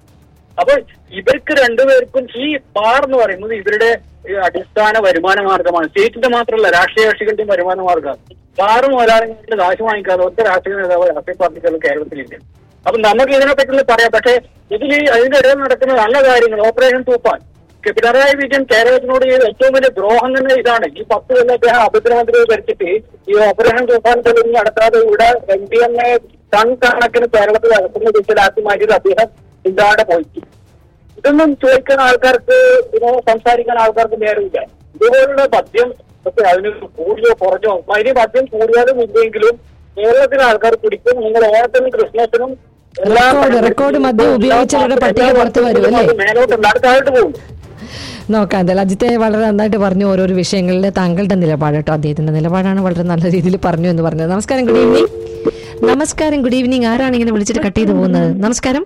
അപ്പൊ ഇവർക്ക് രണ്ടുപേർക്കും ഈ ബാർ എന്ന് പറയുന്നത് ഇവരുടെ ഈ അടിസ്ഥാന വരുമാന മാർഗമാണ് സ്റ്റേറ്റിന്റെ മാത്രമല്ല രാഷ്ട്രീയ കക്ഷികളുടെയും വരുമാന മാർഗമാണ് ബാർ മുതലാളികളുടെ കാശ് വാങ്ങിക്കാതെ ഒറ്റ രാഷ്ട്രീയ നേതാവ് രാഷ്ട്രീയ പാർട്ടികൾ കേരളത്തിലില്ല അപ്പൊ നമുക്ക് ഇതിനെപ്പറ്റി പറയാം പക്ഷേ ഇതിൽ അതിന്റെ ഇടയിൽ നടക്കുന്ന നല്ല കാര്യങ്ങൾ ഓപ്പറേഷൻ തൂഫാൻ പിണറായി വിജയൻ കേരളത്തിനോട് ചെയ്ത ഏറ്റവും വലിയ ദ്രോഹം തന്നെ ഇതാണ് ഈ പത്ത് കൊല്ലം അദ്ദേഹം ആഭ്യന്തരമന്ത്രിയെ ഭരിച്ചിട്ട് ഈ ഓപ്പറേഷൻ തൂഫാൻ തെളിവ് നടത്താതെ ഇവിടെ M P M A ton കണക്കിന് കേരളത്തിൽ അകത്തുന്ന ദിശയിലാക്കി മാറ്റിയത് അദ്ദേഹം ഇതാടെ പോയി ഇതൊന്നും ചോദിക്കാൻ ആൾക്കാർക്ക് ഇതിനെ സംസാരിക്കാൻ ആൾക്കാർക്ക് നേരമില്ല ഇതുപോലുള്ള മദ്യം ഒക്കെ അതിന് കൂടിയോ കുറഞ്ഞോ അതിന് മദ്യം കൂടിയാലും ഇല്ലെങ്കിലും കേരളത്തിലെ ആൾക്കാർ പിടിക്കും നിങ്ങൾ ഓണത്തിനും ക്രിസ്മസിനും എല്ലാ റെക്കോർഡ്, റെക്കോർഡ് മദ്യം ഉപയോഗിച്ചവരുടെ പട്ടിക പുറത്ത് വരും, അല്ലേ? മേലോട്ടുണ്ട് അടുത്തായിട്ട് പോകും നോക്കാം എന്തായാലും അജിത്തെ വളരെ നന്നായിട്ട് പറഞ്ഞു ഓരോരോ വിഷയങ്ങളിൽ താങ്കളുടെ നിലപാട് കേട്ടോ അദ്ദേഹത്തിന്റെ നിലപാടാണ് വളരെ നല്ല രീതിയിൽ പറഞ്ഞു എന്ന് പറഞ്ഞത് നമസ്കാരം ഗുഡ് ഈവനിങ് നമസ്കാരം ഗുഡ് ഈവനിങ് ആരാണ് ഇങ്ങനെ വിളിച്ചിട്ട് കട്ട് ചെയ്ത് പോകുന്നത് നമസ്കാരം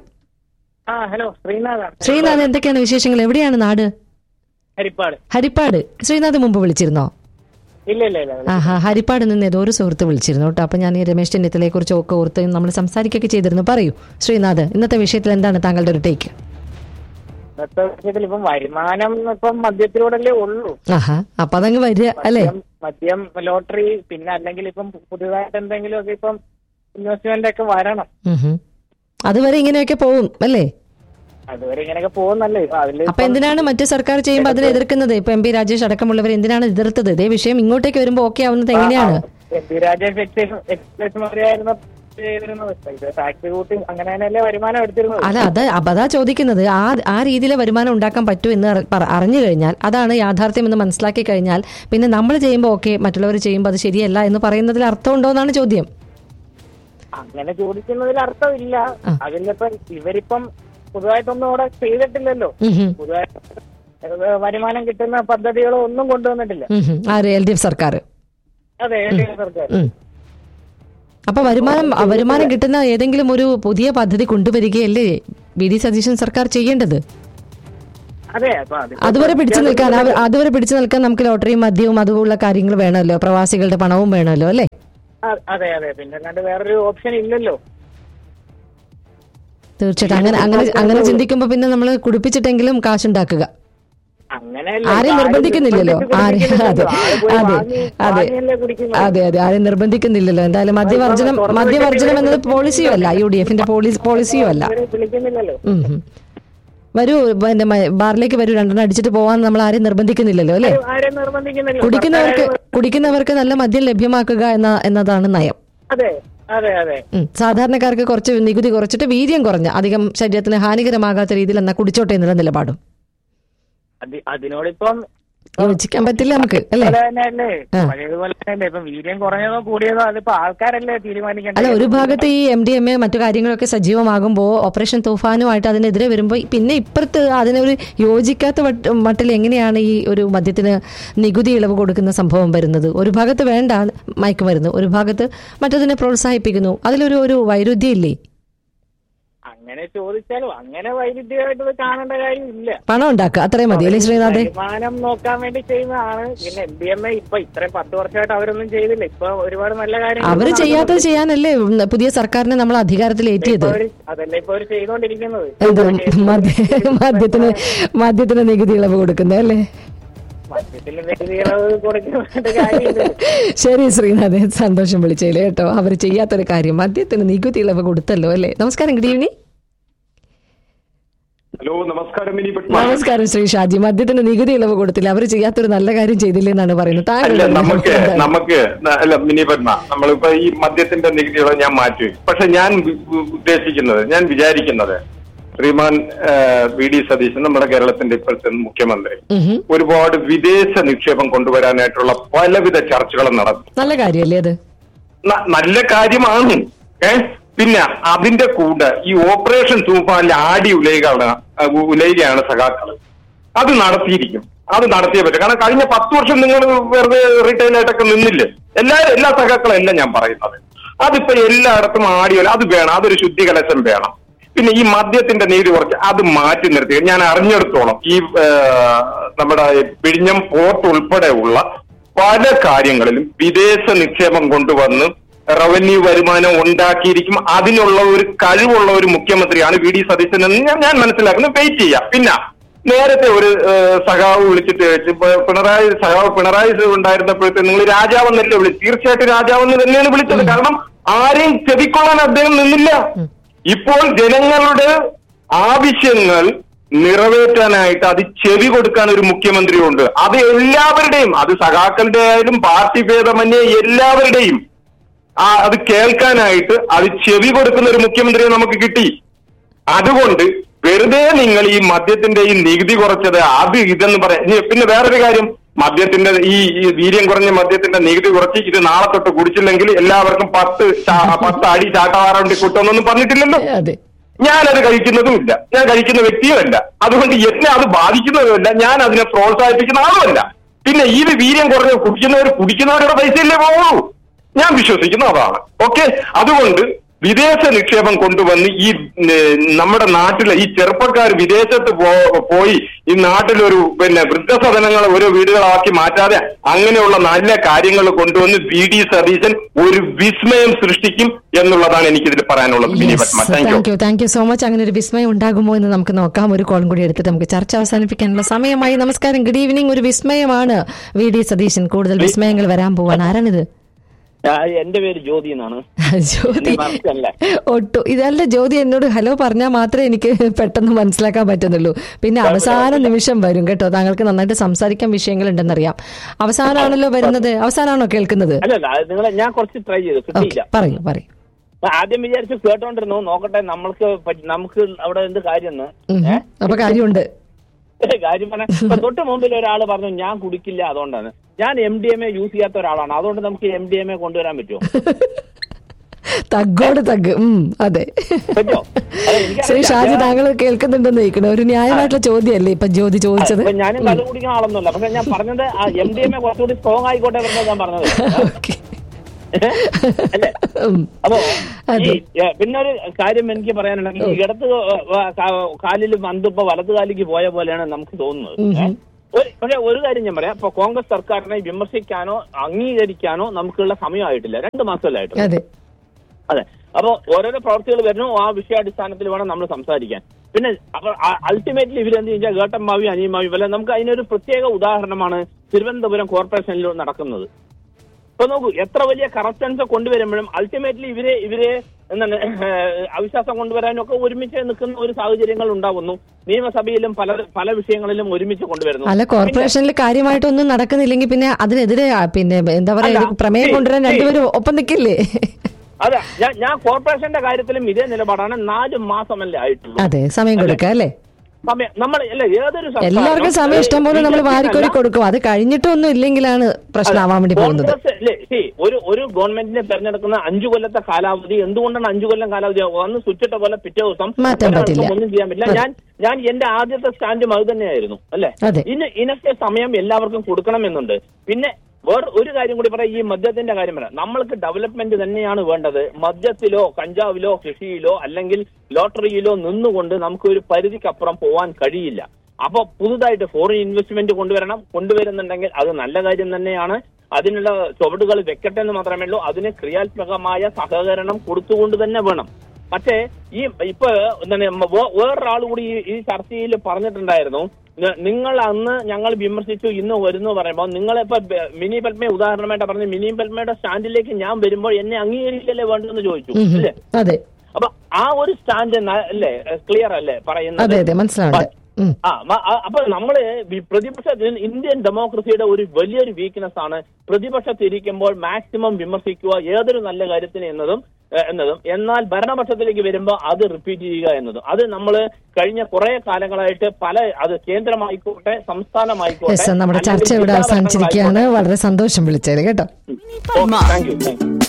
ആ ഹലോ ശ്രീനാഥാണ് ശ്രീനാഥ് എന്തൊക്കെയാണ് വിശേഷങ്ങൾ എവിടെയാണ് നാട് ഹരിപ്പാട് ഹരിപ്പാട് ശ്രീനാഥ് മുമ്പ് വിളിച്ചിരുന്നോ ഇല്ല ഇല്ല ഇല്ല ആഹാ ഹരിപ്പാട് നിന്ന് ഏതോ ഒരു സുഹൃത്ത് വിളിച്ചിരുന്നു കേട്ടോ അപ്പൊ ഞാൻ ഈ രമേശ് ചെന്നിത്തലയെ കുറിച്ച് ഒക്കെ ഓർത്ത് നമ്മൾ സംസാരിക്കുകയൊക്കെ ചെയ്തിരുന്നു പറയൂ ശ്രീനാഥ് ഇന്നത്തെ വിഷയത്തിൽ എന്താണ് താങ്കളുടെ ഒരു ടേക്ക് ഇന്നത്തെ വിഷയത്തിൽ ഇപ്പം വരുമാനം ഇപ്പം മദ്യത്തിലൂടെയല്ലേ ഉള്ളൂ ആഹാ അപ്പൊ അതങ്ങ് വരിക അല്ലേ മദ്യം മദ്യം ലോട്ടറി പിന്നെ അല്ലെങ്കിൽ ഇപ്പം പുതുതായിട്ട് എന്തെങ്കിലും ഒക്കെ ഇപ്പം ഇൻവെസ്റ്റ്മെന്റ് ഒക്കെ വരണം ഉം ഹും. അതുവരെ ഇങ്ങനെയൊക്കെ പോവും അല്ലേ അതുവരെ ഇങ്ങനെയൊക്കെ പോകുന്നല്ലേ ഇപ്പൊ അതില് അപ്പൊ എന്തിനാണ് മറ്റു സർക്കാർ ചെയ്യുമ്പോൾ അതിനെ എതിർക്കുന്നത് ഇപ്പൊ എം പി രാജേഷ് അടക്കമുള്ളവർ എന്തിനാണ് എതിർത്തത് ഇതേ വിഷയം ഇങ്ങോട്ടേക്ക് വരുമ്പോൾ ഓക്കെ ആവുന്നത് എങ്ങനെയാണ് M P Rajesh excise excise മന്ത്രിയായിരുന്ന ചെയ്തിരുന്നത് ഇത് ടാക്സ് കൂട്ടി അങ്ങനെ തന്നെയല്ലേ വരുമാനം എടുത്തിരുന്നത് അല്ല അത് അപ്പൊ അതാ ചോദിക്കുന്നത് ആ ആ രീതിയിലെ വരുമാനം ഉണ്ടാക്കാൻ പറ്റൂ എന്ന് അറി- പറ- അറിഞ്ഞു കഴിഞ്ഞാൽ അതാണ് യാഥാർത്ഥ്യം എന്ന് മനസ്സിലാക്കി കഴിഞ്ഞാൽ പിന്നെ നമ്മൾ ചെയ്യുമ്പോൾ ഓക്കെ മറ്റുള്ളവർ ചെയ്യുമ്പോൾ അത് ശരിയല്ല എന്ന് പറയുന്നതിൽ അർത്ഥമുണ്ടോ എന്നാണ് ചോദ്യം അങ്ങനെ ചോദിക്കുന്നതിൽ അർത്ഥമില്ല അതിലിപ്പം ഇവരിപ്പം പുതുതായിട്ടൊന്നും അവിടെ ചെയ്തിട്ടില്ലല്ലോ ഉം ഹും. പുതുതായിട്ട് ഏഹ് വരുമാനം കിട്ടുന്ന പദ്ധതികളോ ഒന്നും കൊണ്ടുവന്നിട്ടില്ല ഉം ഹും. ആര് എൽ ഡി എഫ് സർക്കാർ അതെ എൽ ഡി എഫ് സർക്കാർ ഉം. അപ്പൊ വരുമാനം വരുമാനം കിട്ടുന്ന ഏതെങ്കിലും ഒരു പുതിയ പദ്ധതി കൊണ്ടുവരികയല്ലേ വി ഡി സതീശൻ സർക്കാർ ചെയ്യേണ്ടത് അതെ അപ്പൊ അത് അതുവരെ പിടിച്ചു നിൽക്കാൻ അവ- അതുവരെ പിടിച്ചു നിൽക്കാൻ നമുക്ക് ലോട്ടറിയും മദ്യവും അതുപോലുള്ള കാര്യങ്ങൾ വേണമല്ലോ പ്രവാസികളുടെ പണവും വേണമല്ലോ അല്ലേ അ- അതെ അതെ പിന്നെ അല്ലാണ്ട് വേറൊരു ഓപ്ഷൻ ഇല്ലല്ലോ തീർച്ചയായിട്ടും അങ്ങനെ അങ്ങനെ അങ്ങനെ ചിന്തിക്കുമ്പോൾ പിന്നെ നമ്മൾ കുടിപ്പിച്ചിട്ടെങ്കിലും കാശുണ്ടാക്കുക അങ്ങനെയല്ല ആരെയും ഇപ്പൊ ആരും നിർബന്ധിക്കുന്നില്ലല്ലോ ആരെ നിർബന്ധിക്കുന്നില്ലല്ലോ. അതെ ആള് പോയി അതെ വാങ്ങി- അതെ വാങ്ങിയല്ലേ കുടിക്കുന്നത്. അതെ അതെ ആരെയും നിർബന്ധിക്കുന്നില്ലല്ലോ എന്തായാലും മദ്യവർജനം തുറന്ന് മദ്യവർജനം എന്നത് വെച്ചിട്ട് പോളിസിയും അല്ല യു ഡി എഫിന്റെ പോളിസി പോളിസിയും അല്ല ഇവരെ വിളിക്കുന്നില്ലല്ലോ ഉം ഉം. വരൂ പിന്നെ മ- ബാറിലേക്ക് വരൂ രണ്ടെണ്ണം അടിച്ചിട്ട് പോവാൻ നമ്മൾ ആരെയും നിർബന്ധിക്കുന്നില്ലല്ലോ അല്ലേ ആരെയും നിർബന്ധിക്കുന്നില്ല കുടിക്കുന്നവർക്ക് കുടിക്കുന്നവർക്ക് നല്ല മദ്യം ലഭ്യമാക്കുക എന്ന എന്നതാണ് നയം അതെ അതെ അതെ ഉം. സാധാരണക്കാർക്ക് കുറച്ച് നികുതി കുറച്ചിട്ട് വീര്യം കുറഞ്ഞ അധികം ശരീരത്തിന് ഹാനികരമാകാത്ത രീതിയിൽ എന്നാ കുടിച്ചോട്ടെ എന്നുള്ള നിലപാടും അത് അതിനോടിപ്പം യോജിക്കാൻ പറ്റില്ല നമുക്ക് അല്ലേ അതുപോലെ തന്നെയല്ലേ ആ. പഴയതുപോലെ തന്നെയല്ലേ ഇപ്പൊ വീര്യം കുറഞ്ഞതോ കൂടിയതോ അതിപ്പോ ആൾക്കാരല്ലേ തീരുമാനിക്കേണ്ടത് അല്ല ഒരു ഭാഗത്ത് ഈ എം ഡി എം എ മറ്റു കാര്യങ്ങളൊക്കെ സജീവമാകുമ്പോൾ ഓപ്പറേഷൻ തൂഫാനുമായിട്ട് അതിനെതിരെ വരുമ്പോൾ പിന്നെ ഇപ്പുറത്ത് അതിനൊരു യോജിക്കാത്ത വട്ട് മട്ടിൽ എങ്ങനെയാണ് ഈ ഒരു മദ്യത്തിന് നികുതി ഇളവ് കൊടുക്കുന്ന സംഭവം വരുന്നത് ഒരു ഭാഗത്ത് വേണ്ട മയക്കുമരുന്ന് ഒരു ഭാഗത്ത് മറ്റതിനെ പ്രോത്സാഹിപ്പിക്കുന്നു അതിലൊരു ഒരു വൈരുദ്ധ്യം ഇല്ലേ അങ്ങനെ ചോദിച്ചാലും അങ്ങനെ വൈരുദ്ധ്യമായിട്ട് ഇത് കാണേണ്ട കാര്യമില്ല പണം ഉണ്ടാക്കുക അത്രയും മതി അല്ലേ ശ്രീനാഥേ വരുമാനം നോക്കാൻ വേണ്ടി ചെയ്യുന്നതാണ് പിന്നെ എം ഡി എം എ ഇപ്പൊ ഇത്രയും പത്ത് വർഷമായിട്ട് അവരൊന്നും ചെയ്തില്ല ഇപ്പൊ ഒരുപാട് നല്ല കാര്യങ്ങൾ അവര് ചെയ്യാത്തത് ചെയ്യാനല്ലേ ഉം, പുതിയ സർക്കാരിനെ നമ്മൾ അധികാരത്തിൽ ഏറ്റിയത് അതല്ലേ ഇപ്പൊ അവര് ചെയ്തോണ്ടിരിക്കുന്നത് എന്ത് മദ്യ മദ്യത്തിന് മദ്യത്തിന് നികുതി ഇളവ് കൊടുക്കുന്നത് അല്ലേ മദ്യത്തിൽ നികുതി ഇളവ് കൊടുക്കേണ്ട കാര്യമില്ല ശരി ശ്രീനാഥ് സന്തോഷം വിളിച്ചേലേ കേട്ടോ അവർ ചെയ്യാത്തൊരു കാര്യം മദ്യത്തിന് നികുതി ഇളവ് കൊടുത്തല്ലോ അല്ലേ നമസ്കാരം ഗുഡ് ഈവനിങ് ഹലോ നമസ്കാരം മിനി പത്മ നമസ്കാരം ശ്രീ ഷാജി മദ്യത്തിന് നികുതി ഇളവ് കൊടുത്തില്ല അവർ ചെയ്യാത്തൊരു നല്ല കാര്യം ചെയ്തില്ലേ എന്നാണ് പറയുന്നത് അല്ല താങ്കൾ നമുക്ക് നമുക്ക് ന- അല്ല മിനി പത്മ നമ്മളിപ്പോ ഈ മദ്യത്തിന്റെ നികുതികളെ ഞാൻ മാറ്റി പക്ഷെ ഞാൻ വി- വി- ഉദ്ദേശിക്കുന്നത് ഞാൻ വിചാരിക്കുന്നത് ശ്രീമാൻ ആ, വി ഡി സതീശൻ നമ്മുടെ കേരളത്തിന്റെ ഇപ്പോഴത്തെ മുഖ്യമന്ത്രി ഒരുപാട് വിദേശ നിക്ഷേപം കൊണ്ടുവരാനായിട്ടുള്ള പലവിധ ചർച്ചകളും നടത്തി നല്ല കാര്യമല്ലേ അത് ന- നല്ല കാര്യമാണ് ഏ പിന്നെ അതിന്റെ കൂടെ ഈ ഓപ്പറേഷൻ തൂഫാനിൽ ആടി ഉലയുകയാണ് അഹ് ഉലയുകയാണ് സഖാക്കൾ അത് നടത്തിയിരിക്കും അത് നടത്തിയേ പറ്റും കാരണം കഴിഞ്ഞ പത്ത് വർഷം നിങ്ങൾ വെറുതെ റീറ്റെയിൽ ആയിട്ടൊക്കെ നിന്നില്ലേ എല്ലാവരും എല്ലാ സഖാക്കളും അല്ല ഞാൻ പറയുന്നത് അതിപ്പോ എല്ലായിടത്തും ആടി ഉല അത് വേണം അതൊരു ശുദ്ധി കലശം വേണം പിന്നെ ഈ മദ്യത്തിന്റെ നീതി കുറച്ച് അത് മാറ്റി നിർത്തി ഞാൻ അറിഞ്ഞെടുത്തോളം ഈ നമ്മുടെ പിഴിഞ്ഞം പോർട്ട് ഉൾപ്പെടെയുള്ള പല കാര്യങ്ങളിലും വിദേശ നിക്ഷേപം കൊണ്ടുവന്ന് റവന്യൂ വരുമാനം ഉണ്ടാക്കിയിരിക്കും അതിനുള്ള ഒരു കഴിവുള്ള ഒരു മുഖ്യമന്ത്രിയാണ് വി ഡി സതീശൻ എന്ന് ഞാൻ ഞാൻ മനസ്സിലാക്കുന്നത് വെയിറ്റ് ചെയ്യാം പിന്നെ നേരത്തെ ഒരു ഏഹ്, സഖാവ് വിളിച്ചിട്ട് ചോദിച്ചു, ഇപ്പൊ പിണറായി സഖാവ് പിണറായി ഉണ്ടായിരുന്നപ്പോഴത്തെ നിങ്ങൾ രാജാവെന്നല്ലേ വിളിച്ചു തീർച്ചയായിട്ടും രാജാവെന്ന് തന്നെയാണ് വിളിച്ചത് കാരണം ആരെയും ചെവിക്കൊള്ളാൻ അദ്ദേഹം നിന്നില്ല ഇപ്പോൾ ജനങ്ങളുടെ ആവശ്യങ്ങൾ നിറവേറ്റാനായിട്ട് അത് ചെവി കൊടുക്കാൻ ഒരു മുഖ്യമന്ത്രിയുണ്ട് അത് എല്ലാവരുടെയും അത് സഖാക്കളുടെ ആയാലും പാർട്ടി ഭേദമന്യേ എല്ലാവരുടെയും ആ അത് കേൾക്കാനായിട്ട് അത് ചെവി കൊടുക്കുന്ന ഒരു മുഖ്യമന്ത്രിയെ നമുക്ക് കിട്ടി അതുകൊണ്ട് വെറുതെ നിങ്ങൾ ഈ മദ്യത്തിന്റെ ഈ നികുതി കുറച്ചത് അത് ഇതെന്ന് പറയാം ഇനി പിന്നെ വേറൊരു കാര്യം മദ്യത്തിന്റെ ഈ ഈ വീര്യം കുറഞ്ഞ മദ്യത്തിന്റെ നികുതി കുറച്ച് ഇത് നാളെ തൊട്ട് കുടിച്ചില്ലെങ്കിൽ എല്ലാവർക്കും പത്ത് ചാ- പത്ത് അടി ചാട്ടവാറണ്ടി കിട്ടുമെന്നൊന്നും പറഞ്ഞിട്ടില്ലല്ലോ അതെ ഞാനത് കഴിക്കുന്നതുമില്ല ഞാൻ കഴിക്കുന്ന വ്യക്തിയുമല്ല അതുകൊണ്ട് എന്നെ അത് ബാധിക്കുന്നതുമല്ല ഞാൻ അതിനെ പ്രോത്സാഹിപ്പിക്കുന്ന ആളുമല്ല പിന്നെ ഈ വീര്യം കുറഞ്ഞ് കുടിക്കുന്നവർ കുടിക്കുന്നവരുടെ പൈസയല്ലേ പോകുള്ളൂ ഞാൻ വിശ്വസിക്കുന്നു അതാണ് ഓക്കെ അതുകൊണ്ട് വിദേശ നിക്ഷേപം കൊണ്ടുവന്ന് ഈ ഏ, നമ്മുടെ നാട്ടിലെ ഈ ചെറുപ്പക്കാർ വിദേശത്ത് പോ- പോയി ഈ നാട്ടിലൊരു പിന്നെ വൃദ്ധസദനങ്ങൾ ഓരോ വീടുകളാക്കി മാറ്റാതെ അങ്ങനെയുള്ള നല്ല കാര്യങ്ങൾ കൊണ്ടുവന്ന് വി ഡി സതീശൻ ഒരു വിസ്മയം സൃഷ്ടിക്കും എന്നുള്ളതാണ് എനിക്കിതിൽ പറയാനുള്ളത് Vini Padma thank you thank you thank you so much അങ്ങനെ ഒരു വിസ്മയം ഉണ്ടാകുമോ എന്ന് നമുക്ക് നോക്കാം ഒരു കോളും കൂടി എടുത്തിട്ട് നമുക്ക് ചർച്ച അവസാനിപ്പിക്കാനുള്ള സമയമായി നമസ്കാരം ഗുഡ് ഈവനിങ് ഒരു വിസ്മയമാണ് വി ഡി സതീശൻ കൂടുതൽ വിസ്മയങ്ങൾ വരാൻ പോവാണ് ആരാണിത് എന്റെ പേര് ജ്യോതി എന്നാണ് ജ്യോതി എന്നെ മറക്കല്ലേ? ഒട്ടു ഇതല്ല ജ്യോതി എന്നോട് ഹലോ പറഞ്ഞാൽ മാത്രമേ എനിക്ക് പെട്ടെന്ന് മനസ്സിലാക്കാൻ പറ്റുന്നുള്ളൂ പിന്നെ അവസാന നിമിഷം വരും കേട്ടോ താങ്കൾക്ക് നന്നായിട്ട് സംസാരിക്കാൻ വിഷയങ്ങൾ ഉണ്ടെന്നറിയാം അവസാനമാണല്ലോ വരുന്നത് അവസാനമാണോ കേൾക്കുന്നത് അല്ലല്ല അത് നിങ്ങളെ ഞാൻ കുറച്ച് ട്രൈ ചെയ്തു ഓക്കെ കിട്ടിയില്ല പറയൂ പറയൂ അപ്പൊ ആദ്യം വിചാരിച്ചു കേട്ടോണ്ടിരുന്നു നോക്കട്ടെ നമ്മൾക്ക് പറ്റി- നമുക്ക് അവിടെ എന്ത് കാര്യം ഉം. അപ്പൊ കാര്യമുണ്ട് കാര്യം പറഞ്ഞ ഇപ്പൊ തൊട്ട് മുമ്പിൽ ഒരാൾ പറഞ്ഞു ഞാൻ കുടിക്കില്ല അതുകൊണ്ടാണ് ഞാൻ M D M A use ചെയ്യാത്ത ഒരാളാണ് അതുകൊണ്ട് നമുക്ക് എം ഡി എം എ കൊണ്ടുവരാൻ പറ്റുമോ തഗ്ഗോട് തഗ് ഉം അതെ പറ്റോ? അല്ല, എനിക്കറിയില്ല. ശ്രീ ഷാജി താങ്കൾ കേൾക്കുന്നുണ്ടെന്ന് ചോദിക്കണം ഒരു ന്യായമായിട്ടുള്ള ചോദ്യമല്ലേ ഇപ്പൊ ജ്യോതി ചോദിച്ചത് ഇപ്പൊ ഞാനും കള്ളു കുടിക്കുന്ന ആളൊന്നുമല്ല പക്ഷെ ഞാൻ പറഞ്ഞത് എം ഡി എം എ കുറച്ചുകൂടി സ്ട്രോങ് ആയിക്കോട്ടെ പറഞ്ഞത് ഞാൻ പറഞ്ഞത് ഓക്കെ അല്ലേ ഉം. അപ്പോ അതെ. ഈ ഏ, പിന്നെ ഒരു കാര്യം എനിക്ക് പറയാനുണ്ടെങ്കിൽ ഈ ഇടത്ത് കാലിൽ മന്തിപ്പോ വലത് കാലിക്ക് പോയ പോലെയാണ് നമുക്ക് തോന്നുന്നത് ഏ? ഒരു- പക്ഷെ ഒരു കാര്യം ഞാൻ പറയാം ഇപ്പൊ കോൺഗ്രസ് സർക്കാരിനെ വിമർശിക്കാനോ അംഗീകരിക്കാനോ നമുക്കുള്ള സമയമായിട്ടില്ല രണ്ട് മാസമല്ലേ ആയിട്ടുള്ളൂ അതെ അതെ അപ്പൊ ഓരോരോ പ്രവർത്തികൾ വരുന്നു ആ വിഷയാടിസ്ഥാനത്തിൽ വേണം നമ്മൾ സംസാരിക്കാൻ പിന്നെ അപ്പൊ അൾട്ടിമേറ്റ്ലി ഇവരെന്ത് ചോദിച്ചാൽ ഗേട്ടമ്മാവി അനിയമ്മാവി വല്ല നമുക്ക് അതിനൊരു പ്രത്യേക ഉദാഹരണമാണ് തിരുവനന്തപുരം കോർപ്പറേഷനിൽ നടക്കുന്നത് ഇപ്പൊ നോക്കൂ എത്ര വലിയ കറപ്ഷൻസ് കൊണ്ടുവരുമ്പോഴും അൾട്ടിമേറ്റ്ലി ഇവരെ ഇവരെ എന്താണ് ഏഹ്, അവിശ്വാസം കൊണ്ടുവരാനും ഒക്കെ ഒരുമിച്ച് നിൽക്കുന്ന ഒരു സാഹചര്യങ്ങൾ ഉണ്ടാവുന്നു നിയമസഭയിലും പല പല വിഷയങ്ങളിലും ഒരുമിച്ച് കൊണ്ടുവരുന്നു അല്ല കോർപ്പറേഷനിൽ കാര്യമായിട്ടൊന്നും നടക്കുന്നില്ലെങ്കിൽ പിന്നെ അതിനെതിരെ ആ, പിന്നെ എന്താ പറയാ അല്ല, ഒരു പ്രമേയം see, കൊണ്ടുവരാൻ see. രണ്ടുപേരും ഒപ്പം നിൽക്കില്ലേ അതെ ഞാൻ ഞാൻ കോർപ്പറേഷന്റെ കാര്യത്തിലും ഇതേ നിലപാടാണ് നാല് മാസമല്ലേ ആയിട്ടുള്ളൂ അതെ സമയം കൊടുക്കുക അല്ലേ സമയം നമ്മൾ അല്ല ഏതൊരു സർക്കാരിനും, എല്ലാവർക്കും സമയം ഇഷ്ടം പോലെ നമ്മൾ BJP വാരിക്കോരി എന്നല്ല, കൊടുക്കും അത് കഴിഞ്ഞിട്ടൊന്നും ഇല്ലെങ്കിലാണ് പ്രശ്നമാവാൻ വേണ്ടി പോകുന്നത് കോൺഗ്രസ് അല്ലേ, see, ഒരു ഒരു ഗവൺമെന്റിനെ തെരഞ്ഞെടുക്കുന്ന അഞ്ചു കൊല്ലത്തെ കാലാവധി എന്തുകൊണ്ടാണ് അഞ്ചു കൊല്ലം കാലാവധി വന്ന് സ്വിച്ചിട്ട പോലെ പിറ്റേ ദിവസം മാറ്റാൻ ഒരാൾക്കും പറ്റില്ല. ഒന്നും ചെയ്യാൻ പറ്റില്ല അതെ. ഞാൻ ഞാൻ എന്റെ ആദ്യത്തെ സ്റ്റാൻഡും അത് തന്നെയായിരുന്നു അല്ലെ അതെ. ഇനി ഇനത്തെ സമയം എല്ലാവർക്കും കൊടുക്കണമെന്നുണ്ട് പിന്നെ വേറെ ഒരു കാര്യം കൂടി പറയാം ഈ മദ്യത്തിന്റെ കാര്യം പറയാം നമ്മൾക്ക് ഡെവലപ്മെന്റ് തന്നെയാണ് വേണ്ടത് മദ്യത്തിലോ കഞ്ചാവിലോ കൃഷിയിലോ അല്ലെങ്കിൽ ലോട്ടറിയിലോ നിന്നുകൊണ്ട് നമുക്ക് ഒരു പരിധിക്കപ്പുറം പോവാൻ കഴിയില്ല അപ്പൊ പുതുതായിട്ട് ഫോറിൻ ഇൻവെസ്റ്റ്മെന്റ് കൊണ്ടുവരണം കൊണ്ടുവരുന്നുണ്ടെങ്കിൽ അത് നല്ല കാര്യം തന്നെയാണ് അതിനുള്ള ചുവടുകൾ വെക്കട്ടെ എന്ന് മാത്രമേ ഉള്ളൂ അതിന് ക്രിയാത്മകമായ സഹകരണം കൊടുത്തുകൊണ്ട് തന്നെ വേണം പക്ഷേ ഈ ഇപ്പൊ എന്താണ് വേ- വേറൊരാൾ കൂടി ഈ- ഈ ചർച്ചയിൽ പറഞ്ഞിട്ടുണ്ടായിരുന്നു ന- നിങ്ങൾ അന്ന് ഞങ്ങൾ വിമർശിച്ചു ഇന്ന് വരുന്നു പറയുമ്പോൾ നിങ്ങളിപ്പോ ബ- മിനി പത്മയെ ഉദാഹരണമായിട്ട് പറഞ്ഞ മിനി പത്മയുടെ സ്റ്റാൻഡിലേക്ക് ഞാൻ വരുമ്പോൾ എന്നെ അംഗീകരിക്കല്ലേ വേണ്ടെന്ന് ചോദിച്ചു ഉം, ഉം. അല്ലേ അതെ അപ്പൊ ആ ഒരു സ്റ്റാൻഡ് ന- അല്ലേ ക്ലിയർ അല്ലേ പറയുന്നത് അതെ അതെ മനസ്സിലാവുണ്ട് ഉം. ആ മ- ആ, അപ്പൊ നമ്മള് വി- പ്രതിപക്ഷ ഇന്ത്യൻ ഡെമോക്രസിയുടെ ഒരു വലിയൊരു വീക്ക്നെസ് ആണ് പ്രതിപക്ഷത്തിരിക്കുമ്പോൾ മാക്സിമം വിമർശിക്കുക ഏതൊരു നല്ല കാര്യത്തിന് എന്നതും ഏ, എന്നതും എന്നാൽ ഭരണപക്ഷത്തിലേക്ക് വരുമ്പോൾ അത് റിപ്പീറ്റ് ചെയ്യുക എന്നതും അത് നമ്മൾ കഴിഞ്ഞ കുറെ കാലങ്ങളായിട്ട് പല അത് കേന്ദ്രമായിക്കോട്ടെ സംസ്ഥാനമായിക്കോട്ടെ യെസ് നമ്മുടെ അല്ലെങ്കിൽ ചർച്ച ഇവിടെ ജില്ലാ അവസാനിച്ചിരിക്കുകയാണ് വളരെ സന്തോഷം വിളിച്ചത് കേട്ടോ ഭരണങ്ങളായിക്കോട്ടെ. Oh, thank you thank U